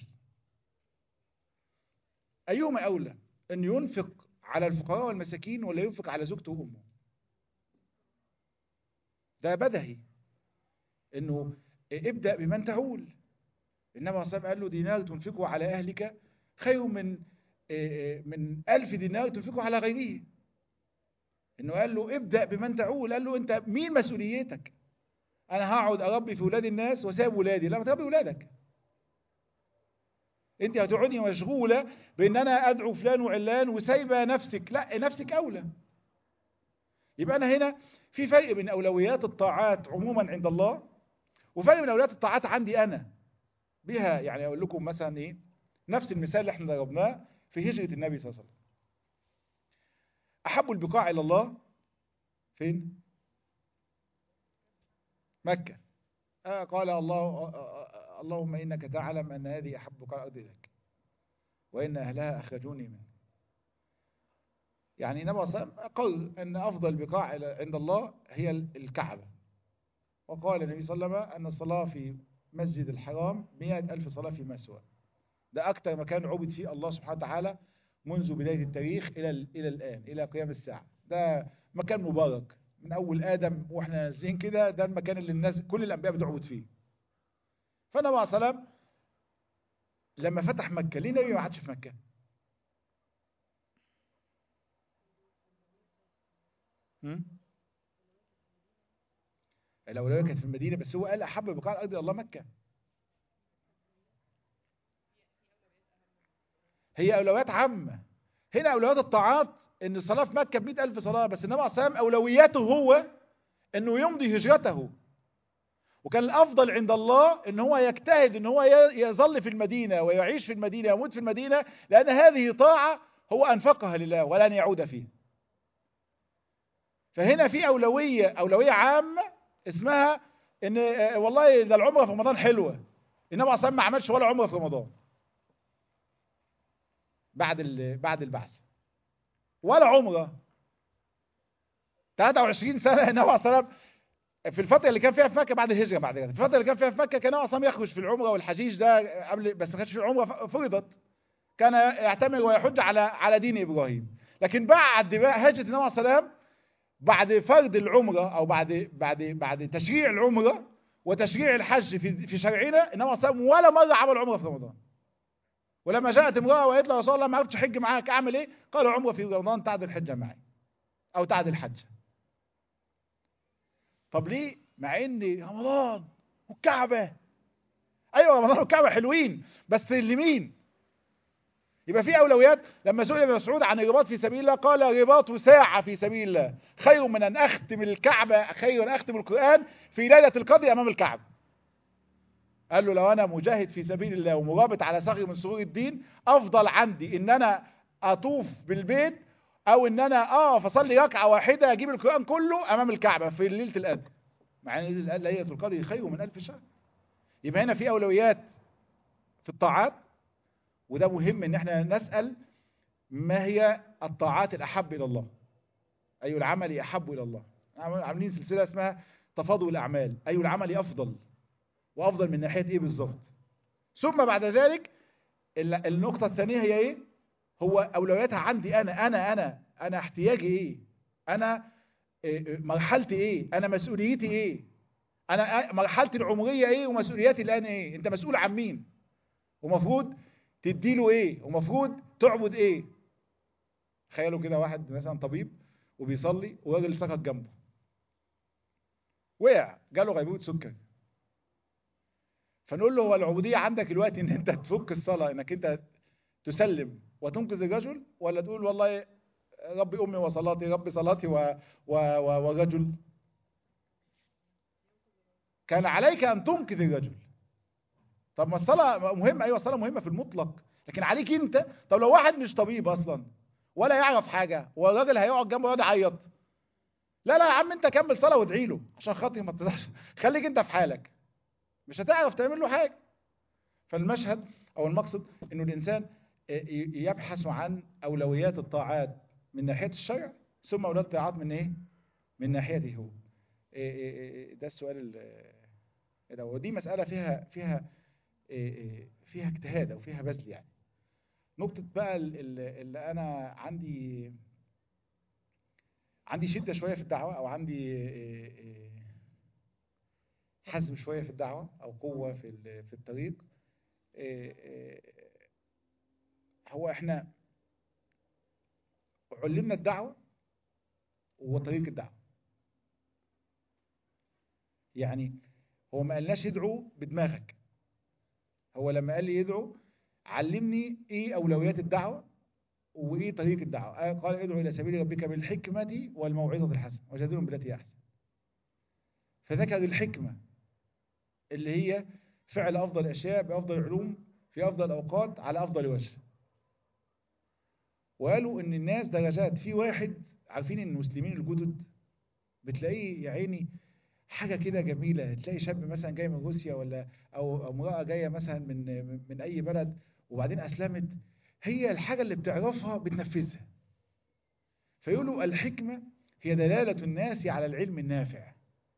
ايهما اولى ان ينفق على الفقراء والمساكين ولا ينفق على زوجته وامه ده بدهي انه ابدا بمن تعول النبي صلى الله قال له دينار تنفقه على اهلك خير من من ألف دينار تنفقه على غيره انه قال له ابدا بمن تعول قال له انت مين مسؤوليتك انا هقعد اربي في ولاد الناس وساب ولادي لا ما تربي ولادك انت هتقعدي مشغوله بان انا ادعو فلان وعلان وسايبه نفسك لا نفسك اولى يبقى انا هنا في فرق بين اولويات الطاعات عموما عند الله وفرق بين اولويات الطاعات عندي انا بها يعني اقول لكم مثلا ايه نفس المثال اللي احنا ضربناه في هجره النبي صلى الله عليه وسلم احب البقاع الى الله فين مكة آه قال الله آه اللهم إنك تعلم أن هذه أحب بقاع الأرض إليك وإن أهلها أخرجوني منه يعني النبي صلى الله عليه وسلم قال أن أفضل بقاع عند الله هي الكعبة وقال النبي صلى الله عليه وسلم أن الصلاة في مسجد الحرام مئة ألف صلاة في مسوى ده أكثر مكان عبد فيه الله سبحانه وتعالى منذ بداية التاريخ إلى إلى الآن إلى قيام الساعة ده مكان مبارك من اول ادم واحنا نازلين كده ده المكان اللي الناس كل الانبياء بتعبد فيه فالنبي عليه السلام لما فتح مكه ليه النبي ما عادش في مكه الاولويه كانت في المدينه بس هو قال احب بقاع الارض الله مكه هي اولويات عامه هنا اولويات الطاعات ان الصلاة في مكة ب ألف صلاة بس النبي عليه السلام أولوياته هو أنه يمضي هجرته وكان الأفضل عند الله أن هو يجتهد أن هو يظل في المدينة ويعيش في المدينة ويموت في المدينة لأن هذه طاعة هو أنفقها لله ولن يعود فيها فهنا في أولوية أولوية عامة اسمها أن والله ده العمرة في رمضان حلوة النبي عليه السلام ما عملش ولا عمرة في رمضان بعد بعد البعث ولا عمره 23 سنه النبي عليه الصلاه في الفتره اللي كان فيها في مكه بعد الهجره بعد كده في الفتره اللي كان فيها في مكه كان اصلا يخرج في العمره والحجيج ده قبل بس ما كانش في العمره فرضت كان يعتمر ويحج على على دين ابراهيم لكن بعد بقى هجره النبي عليه السلام بعد فرض العمره او بعد بعد بعد تشريع العمره وتشريع الحج في في شرعنا النبي عليه السلام ولا مره عمل عمره في رمضان ولما جاءت امرأة وقالت له يا رسول الله ما عرفتش احج معاك اعمل ايه قال عمره في رمضان تعدل الحجة معي او تعدل الحج طب ليه مع ان رمضان والكعبة ايوه رمضان والكعبة حلوين بس لمين يبقى في اولويات لما سئل ابن مسعود عن الرباط في سبيل الله قال رباط ساعة في سبيل الله خير من ان اختم الكعبة خير ان اختم القرآن في ليلة القدر امام الكعبة قال له لو انا مجاهد في سبيل الله ومرابط على صخر من صخور الدين افضل عندي ان انا اطوف بالبيت او ان انا اقف اصلي ركعه واحده اجيب القران كله امام الكعبه في ليله القدر مع ان ليله القدر خير من الف شهر يبقى هنا في اولويات في الطاعات وده مهم ان احنا نسال ما هي الطاعات الاحب الى الله أي العمل أحب إلى الله عاملين سلسلة اسمها تفاضل الأعمال أي العمل أفضل وأفضل من ناحية إيه بالظبط ثم بعد ذلك النقطة الثانية هي إيه هو أولوياتها عندي أنا أنا أنا أنا احتياجي إيه أنا مرحلتي إيه أنا مسؤوليتي إيه أنا مرحلتي العمرية إيه ومسؤولياتي الآن إيه أنت مسؤول عن مين ومفروض تديله إيه ومفروض تعبد إيه تخيلوا كده واحد مثلا طبيب وبيصلي وراجل سقط جنبه وقع جاله غيبوبة سكر فنقول له هو العبودية عندك الوقت ان انت تفك الصلاة انك انت تسلم وتنقذ الرجل ولا تقول والله ربي امي وصلاتي ربي صلاتي و... و... و... ورجل كان عليك ان تنقذ الرجل طب ما الصلاة مهمة ايوه الصلاة مهمة في المطلق لكن عليك انت طب لو واحد مش طبيب اصلا ولا يعرف حاجة والراجل هيقعد جنبه يقعد يعيط لا لا يا عم انت كمل صلاة وادعي له عشان خاطري ما تقدرش خليك انت في حالك مش هتعرف تعمل له حاجة فالمشهد او المقصد انه الانسان يبحث عن اولويات الطاعات من ناحية الشرع ثم اولويات الطاعات من ايه من ناحيته هو ده السؤال ده ودي مسألة فيها فيها فيها اجتهاد او فيها بذل يعني نقطة بقى اللي انا عندي عندي شدة شوية في الدعوة او عندي حزم شوية في الدعوة او قوة في في الطريق هو احنا علمنا الدعوة وطريق الدعوة يعني هو ما قالناش ادعو بدماغك هو لما قال لي يدعو علمني ايه اولويات الدعوة وايه طريق الدعوة قال ادعو الى سبيل ربك بالحكمة والموعظة الحسنة وجادلهم بالتي احسن فذكر الحكمة اللي هي فعل افضل الاشياء بافضل العلوم في افضل الاوقات على افضل وجه وقالوا ان الناس درجات في واحد عارفين ان المسلمين الجدد بتلاقيه يا عيني حاجة كده جميلة تلاقي شاب مثلا جاي من روسيا ولا او امرأة جاية مثلا من من اي بلد وبعدين اسلمت هي الحاجة اللي بتعرفها بتنفذها فيقولوا الحكمة هي دلالة الناس على العلم النافع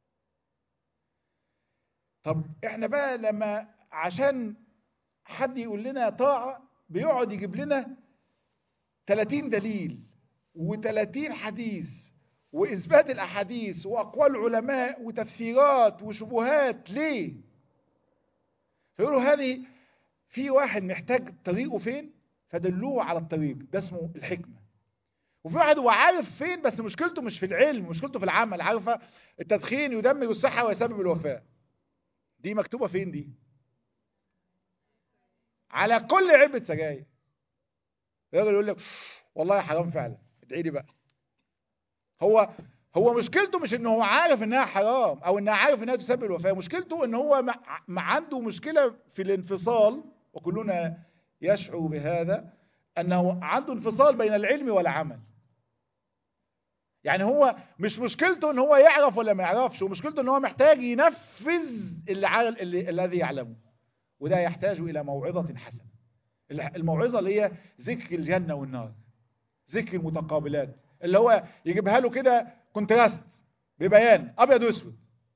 طب احنا بقى لما عشان حد يقول لنا طاعة بيقعد يجيب لنا 30 دليل و30 حديث وإثبات الأحاديث وأقوال علماء وتفسيرات وشبهات ليه؟ فيقولوا هذه في واحد محتاج طريقه فين فدلوه على الطريق ده اسمه الحكمة وفي واحد هو عارف فين بس مشكلته مش في العلم مشكلته في العمل عارفة التدخين يدمر الصحة ويسبب الوفاة دي مكتوبة فين دي على كل علبة سجاير الراجل يقول لك والله حرام فعلا ادعي لي بقى هو هو مشكلته مش ان هو عارف انها حرام او انها عارف انها تسبب الوفاه مشكلته ان هو ما عنده مشكله في الانفصال وكلنا يشعر بهذا انه عنده انفصال بين العلم والعمل يعني هو مش مشكلته ان هو يعرف ولا ما يعرفش ومشكلته ان هو محتاج ينفذ اللي اللي الذي يعلمه وده يحتاج الى موعظه حسنه الموعظه اللي هي ذكر الجنه والنار ذكر المتقابلات اللي هو يجيبها له كده كونتراست ببيان ابيض واسود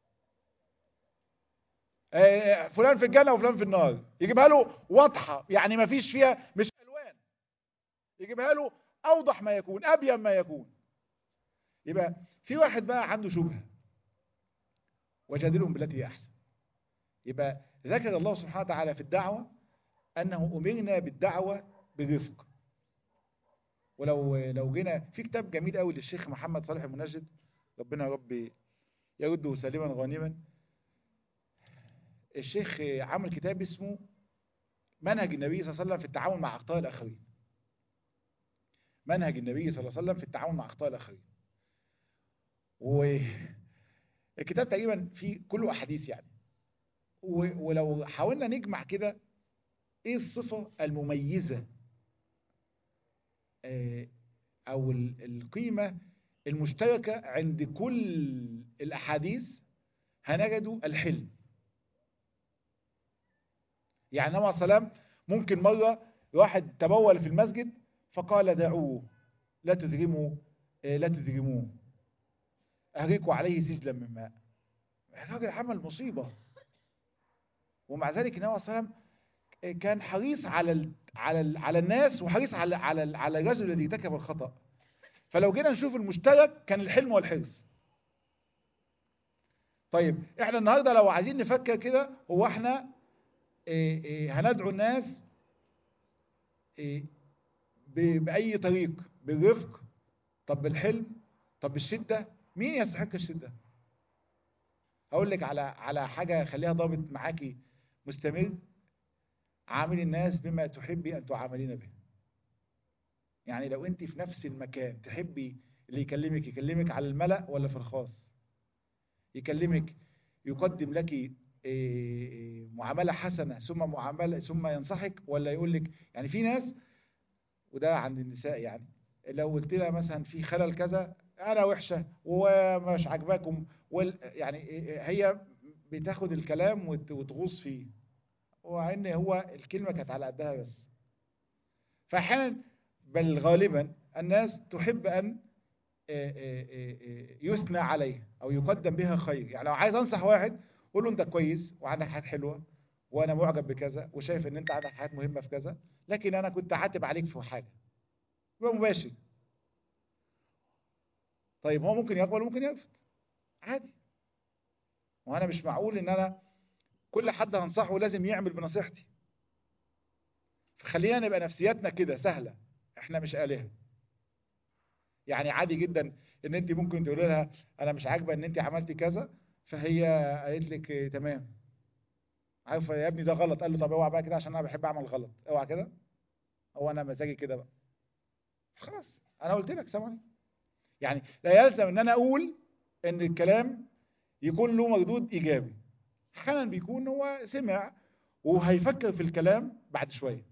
فلان في الجنه وفلان في النار يجيبها له واضحه يعني ما فيش فيها مش الوان يجيبها له اوضح ما يكون ابين ما يكون يبقى في واحد بقى عنده شبهه وجادلهم بالتي هي احسن يبقى ذكر الله سبحانه وتعالى في الدعوه انه امرنا بالدعوه برفق ولو لو جينا في كتاب جميل قوي للشيخ محمد صالح المنجد ربنا يا رب يرده سالما غانما الشيخ عمل كتاب اسمه منهج النبي صلى الله عليه وسلم في التعامل مع اخطاء الاخرين منهج النبي صلى الله عليه وسلم في التعامل مع اخطاء الاخرين والكتاب تقريبا فيه كله احاديث يعني ولو حاولنا نجمع كده ايه الصفة المميزة او القيمة المشتركة عند كل الاحاديث هنجد الحلم يعني النبي عليه السلام ممكن مرة واحد تبول في المسجد فقال دعوه لا تذرموا لا تذرموه اهريقوا عليه سجلا من ماء الراجل عمل مصيبه ومع ذلك النبي صلى الله عليه وسلم كان حريص على ال على ال على الناس وحريص على على ال على الرجل الذي ارتكب الخطأ فلو جينا نشوف المشترك كان الحلم والحرص طيب احنا النهارده لو عايزين نفكر كده هو احنا إيه إيه هندعو الناس إيه بأي طريق بالرفق طب بالحلم طب بالشدة مين يستحق الشدة هقول لك على على حاجة خليها ضابط معاكي مستمر عامل الناس بما تحبي أن تعاملين به يعني لو أنت في نفس المكان تحبي اللي يكلمك يكلمك على الملأ ولا في الخاص يكلمك يقدم لك معاملة حسنة ثم معاملة ثم ينصحك ولا يقول لك يعني في ناس وده عند النساء يعني لو قلت لها مثلا في خلل كذا انا وحشة ومش عاجباكم يعني هي بتاخد الكلام وتغوص فيه وان هو الكلمة كانت على قدها بس فاحيانا بل غالبا الناس تحب ان يثنى عليه او يقدم بها خير يعني لو عايز انصح واحد قول له انت كويس وعندك حاجات حلوه وانا معجب بكذا وشايف ان انت عندك حاجات مهمه في كذا لكن انا كنت عاتب عليك في حاجه يبقى مباشر طيب هو ممكن يقبل وممكن يرفض عادي وانا مش معقول ان انا كل حد هنصحه لازم يعمل بنصيحتي فخلينا نبقى نفسياتنا كده سهله احنا مش آلهة يعني عادي جدا ان انت ممكن تقول لها انا مش عاجبه ان انت عملتي كذا فهي قالت لك تمام عارفه يا ابني ده غلط قال له طب اوعى بقى كده عشان انا بحب اعمل غلط اوعى كده هو انا مزاجي كده بقى خلاص انا قلت لك سامعني يعني لا يلزم ان انا اقول ان الكلام يكون له مردود ايجابي احيانا بيكون هو سمع وهيفكر في الكلام بعد شويه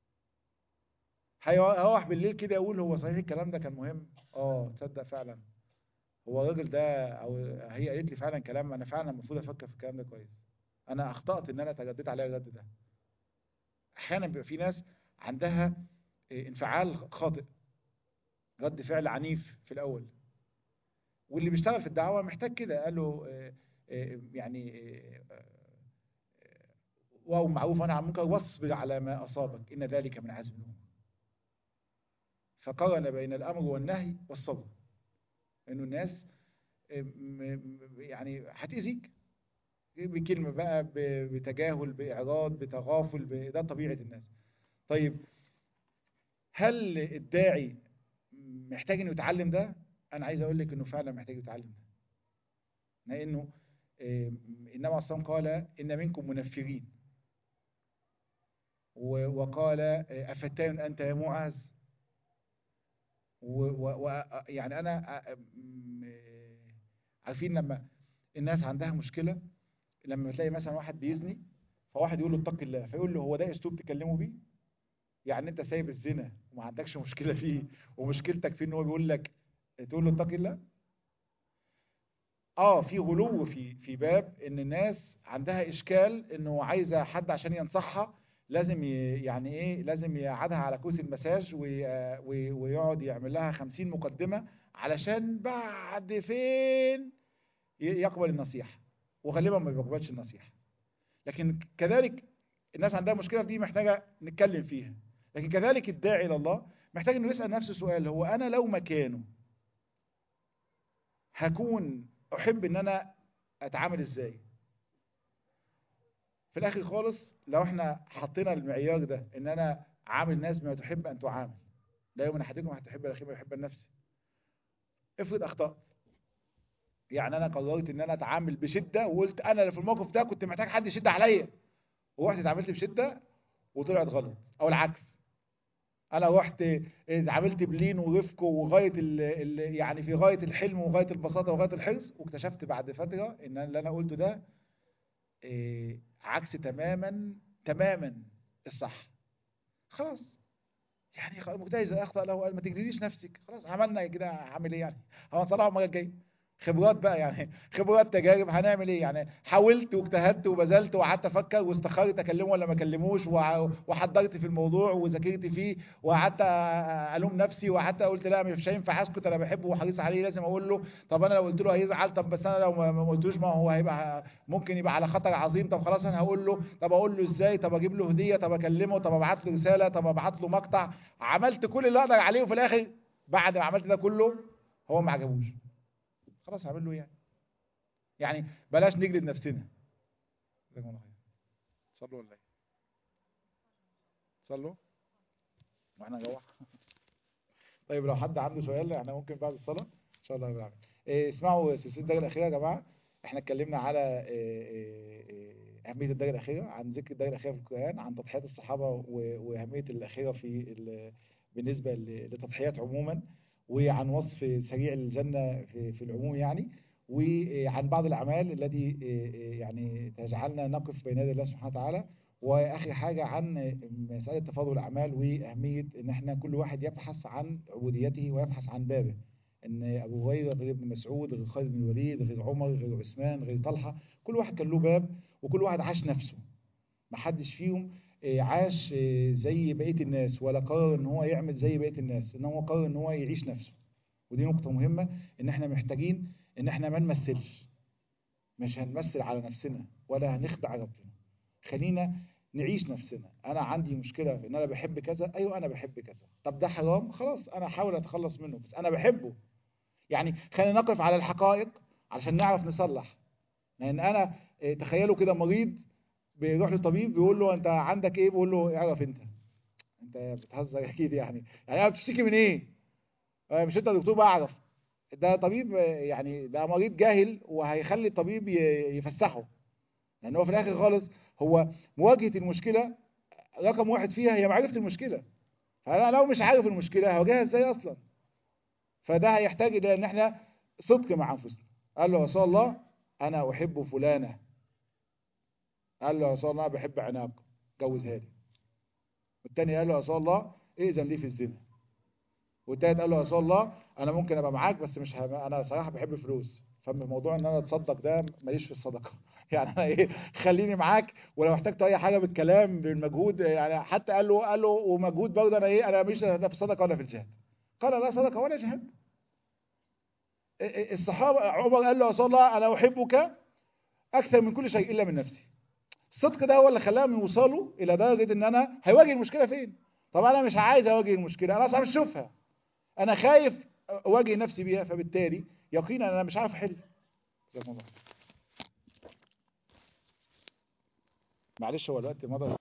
هيروح بالليل كده يقول هو صحيح الكلام ده كان مهم اه تصدق فعلا هو الراجل ده او هي قالت لي فعلا كلام انا فعلا المفروض افكر في الكلام ده كويس انا اخطات ان انا تجددت عليها الرد ده احيانا بيبقى في ناس عندها انفعال خاطئ رد فعل عنيف في الاول واللي بيشتغل في الدعوه محتاج كده قال له يعني واو معروف انا عن منكر واصبر على ما اصابك ان ذلك من عزم الامور فقارن بين الامر والنهي والصبر انه الناس يعني هتاذيك بكلمه بقى بتجاهل باعراض بتغافل ده طبيعه الناس طيب هل الداعي محتاج انه يتعلم ده انا عايز اقول لك انه فعلا محتاج يتعلم ده لانه النبي عليه قال ان منكم منفرين وقال افتان انت يا معاذ ويعني انا عارفين لما الناس عندها مشكله لما تلاقي مثلا واحد بيزني فواحد يقول له اتق الله فيقول له هو ده اسلوب تكلمه بيه يعني انت سايب الزنا وما عندكش مشكله فيه ومشكلتك فيه ان هو بيقول لك تقول له اتق الله اه في غلو في في باب ان الناس عندها اشكال انه عايزه حد عشان ينصحها لازم يعني ايه لازم يقعدها على كرسي المساج ويقعد يعمل لها 50 مقدمه علشان بعد فين يقبل النصيحه وغالبا ما بيقبلش النصيحه لكن كذلك الناس عندها مشكله دي محتاجه نتكلم فيها لكن كذلك الداعي الى الله محتاج انه يسال نفسه سؤال هو انا لو مكانه هكون احب ان انا اتعامل ازاي في الاخر خالص لو احنا حطينا المعيار ده ان انا عامل الناس بما تحب ان تعامل لا يوم احدكم هتحب الاخير ما يحب النفس افرض اخطات يعني انا قررت ان انا اتعامل بشده وقلت انا اللي في الموقف ده كنت محتاج حد يشد عليا ورحت اتعاملت بشده وطلعت غلط او العكس انا رحت اتعاملت بلين ورفق وغايه ال ال يعني في غايه الحلم وغايه البساطه وغايه الحرص واكتشفت بعد فتره ان اللي انا قلته ده إيه عكس تماما تماما الصح خلاص يعني المجتهد اذا اخطا له قال ما تجلديش نفسك خلاص عملنا كده هعمل ايه يعني هنصلحه المره الجايه خبرات بقى يعني خبرات تجارب هنعمل ايه يعني حاولت واجتهدت وبذلت وقعدت افكر واستخرت اكلمه ولا ما اكلموش وع- وحضرت في الموضوع وذاكرت فيه وقعدت الوم نفسي وقعدت قلت لا مش هينفع اسكت انا بحبه وحريص عليه لازم اقول له طب انا لو قلت له هيزعل طب بس انا لو ما ما قلتوش ما هو هيبقى ممكن يبقى على خطر عظيم طب خلاص انا هقول له طب اقول له ازاي طب اجيب له هديه طب اكلمه طب ابعت له رساله طب ابعت له مقطع عملت كل اللي اقدر عليه وفي الاخر بعد ما عملت ده كله هو ما عجبوش خلاص هعمل له ايه يعني يعني بلاش نجلد نفسنا جزاكم الله خير صلوا ولا ايه صلوا واحنا نروح طيب لو حد عنده سؤال احنا ممكن بعد الصلاه ان شاء الله رب العالمين إيه اسمعوا سلسله الدرجه الاخيره يا جماعه احنا اتكلمنا على إيه إيه إيه اهميه الدرجه الاخيره عن ذكر الدرجه الاخيره في القران عن تضحيات الصحابه و- واهميه الاخيره في ال- بالنسبه ل- للتضحيات عموما وعن وصف سريع الجنه في في العموم يعني وعن بعض الاعمال التي يعني تجعلنا نقف بين يدي الله سبحانه وتعالى واخر حاجه عن مساله تفاضل الاعمال واهميه ان احنا كل واحد يبحث عن عبوديته ويبحث عن بابه ان ابو هريره غير ابن مسعود غير خالد بن الوليد غير عمر غير عثمان غير طلحه كل واحد كان له باب وكل واحد عاش نفسه ما حدش فيهم آه، عاش آه، زي بقيه الناس ولا قرر ان هو يعمل زي بقيه الناس انما هو قرر ان هو يعيش نفسه ودي نقطه مهمه ان احنا محتاجين ان احنا ما نمثلش مش هنمثل على نفسنا ولا هنخدع ربنا خلينا نعيش نفسنا انا عندي مشكله في ان انا بحب كذا ايوه انا بحب كذا طب ده حرام خلاص انا احاول اتخلص منه بس انا بحبه يعني خلينا نقف على الحقائق علشان نعرف نصلح لان انا إيه، تخيلوا كده مريض بيروح للطبيب بيقول له انت عندك ايه بيقول له اعرف انت انت بتهزر اكيد يعني يعني أنا بتشتكي من ايه آه، مش انت يا دكتور بعرف ده طبيب آه، يعني ده مريض جاهل وهيخلي الطبيب ي- يفسحه لان هو في الاخر خالص هو مواجهه المشكله رقم واحد فيها هي معرفه المشكله فانا لو مش عارف المشكله هواجهها ازاي اصلا فده هيحتاج الى ان احنا صدق مع انفسنا قال له يا رسول الله انا احب فلانه قال له يا رسول الله انا بحب عناق جوزها لي والتاني قال له يا رسول الله ائذن لي في الزنا والتالت قال له يا رسول الله انا ممكن ابقى معاك بس مش هم... انا صراحه بحب الفلوس فموضوع ان انا اتصدق ده ماليش في الصدقه يعني انا ايه خليني معاك ولو احتجت اي حاجه بالكلام بالمجهود يعني حتى قال له قال له ومجهود برضه انا ايه انا مش لا في الصدقه ولا في الجهاد قال لا صدقه ولا جهاد الصحابه عمر قال له يا رسول الله انا احبك اكثر من كل شيء الا من نفسي الصدق ده هو اللي خلاهم يوصلوا الى درجه ان انا هيواجه المشكله فين طب انا مش عايز اواجه المشكله انا اصلا مش اشوفها انا خايف اواجه نفسي بيها فبالتالي يقينا انا مش عارف احل جزاكم الله خير. معلش هو الوقت مضى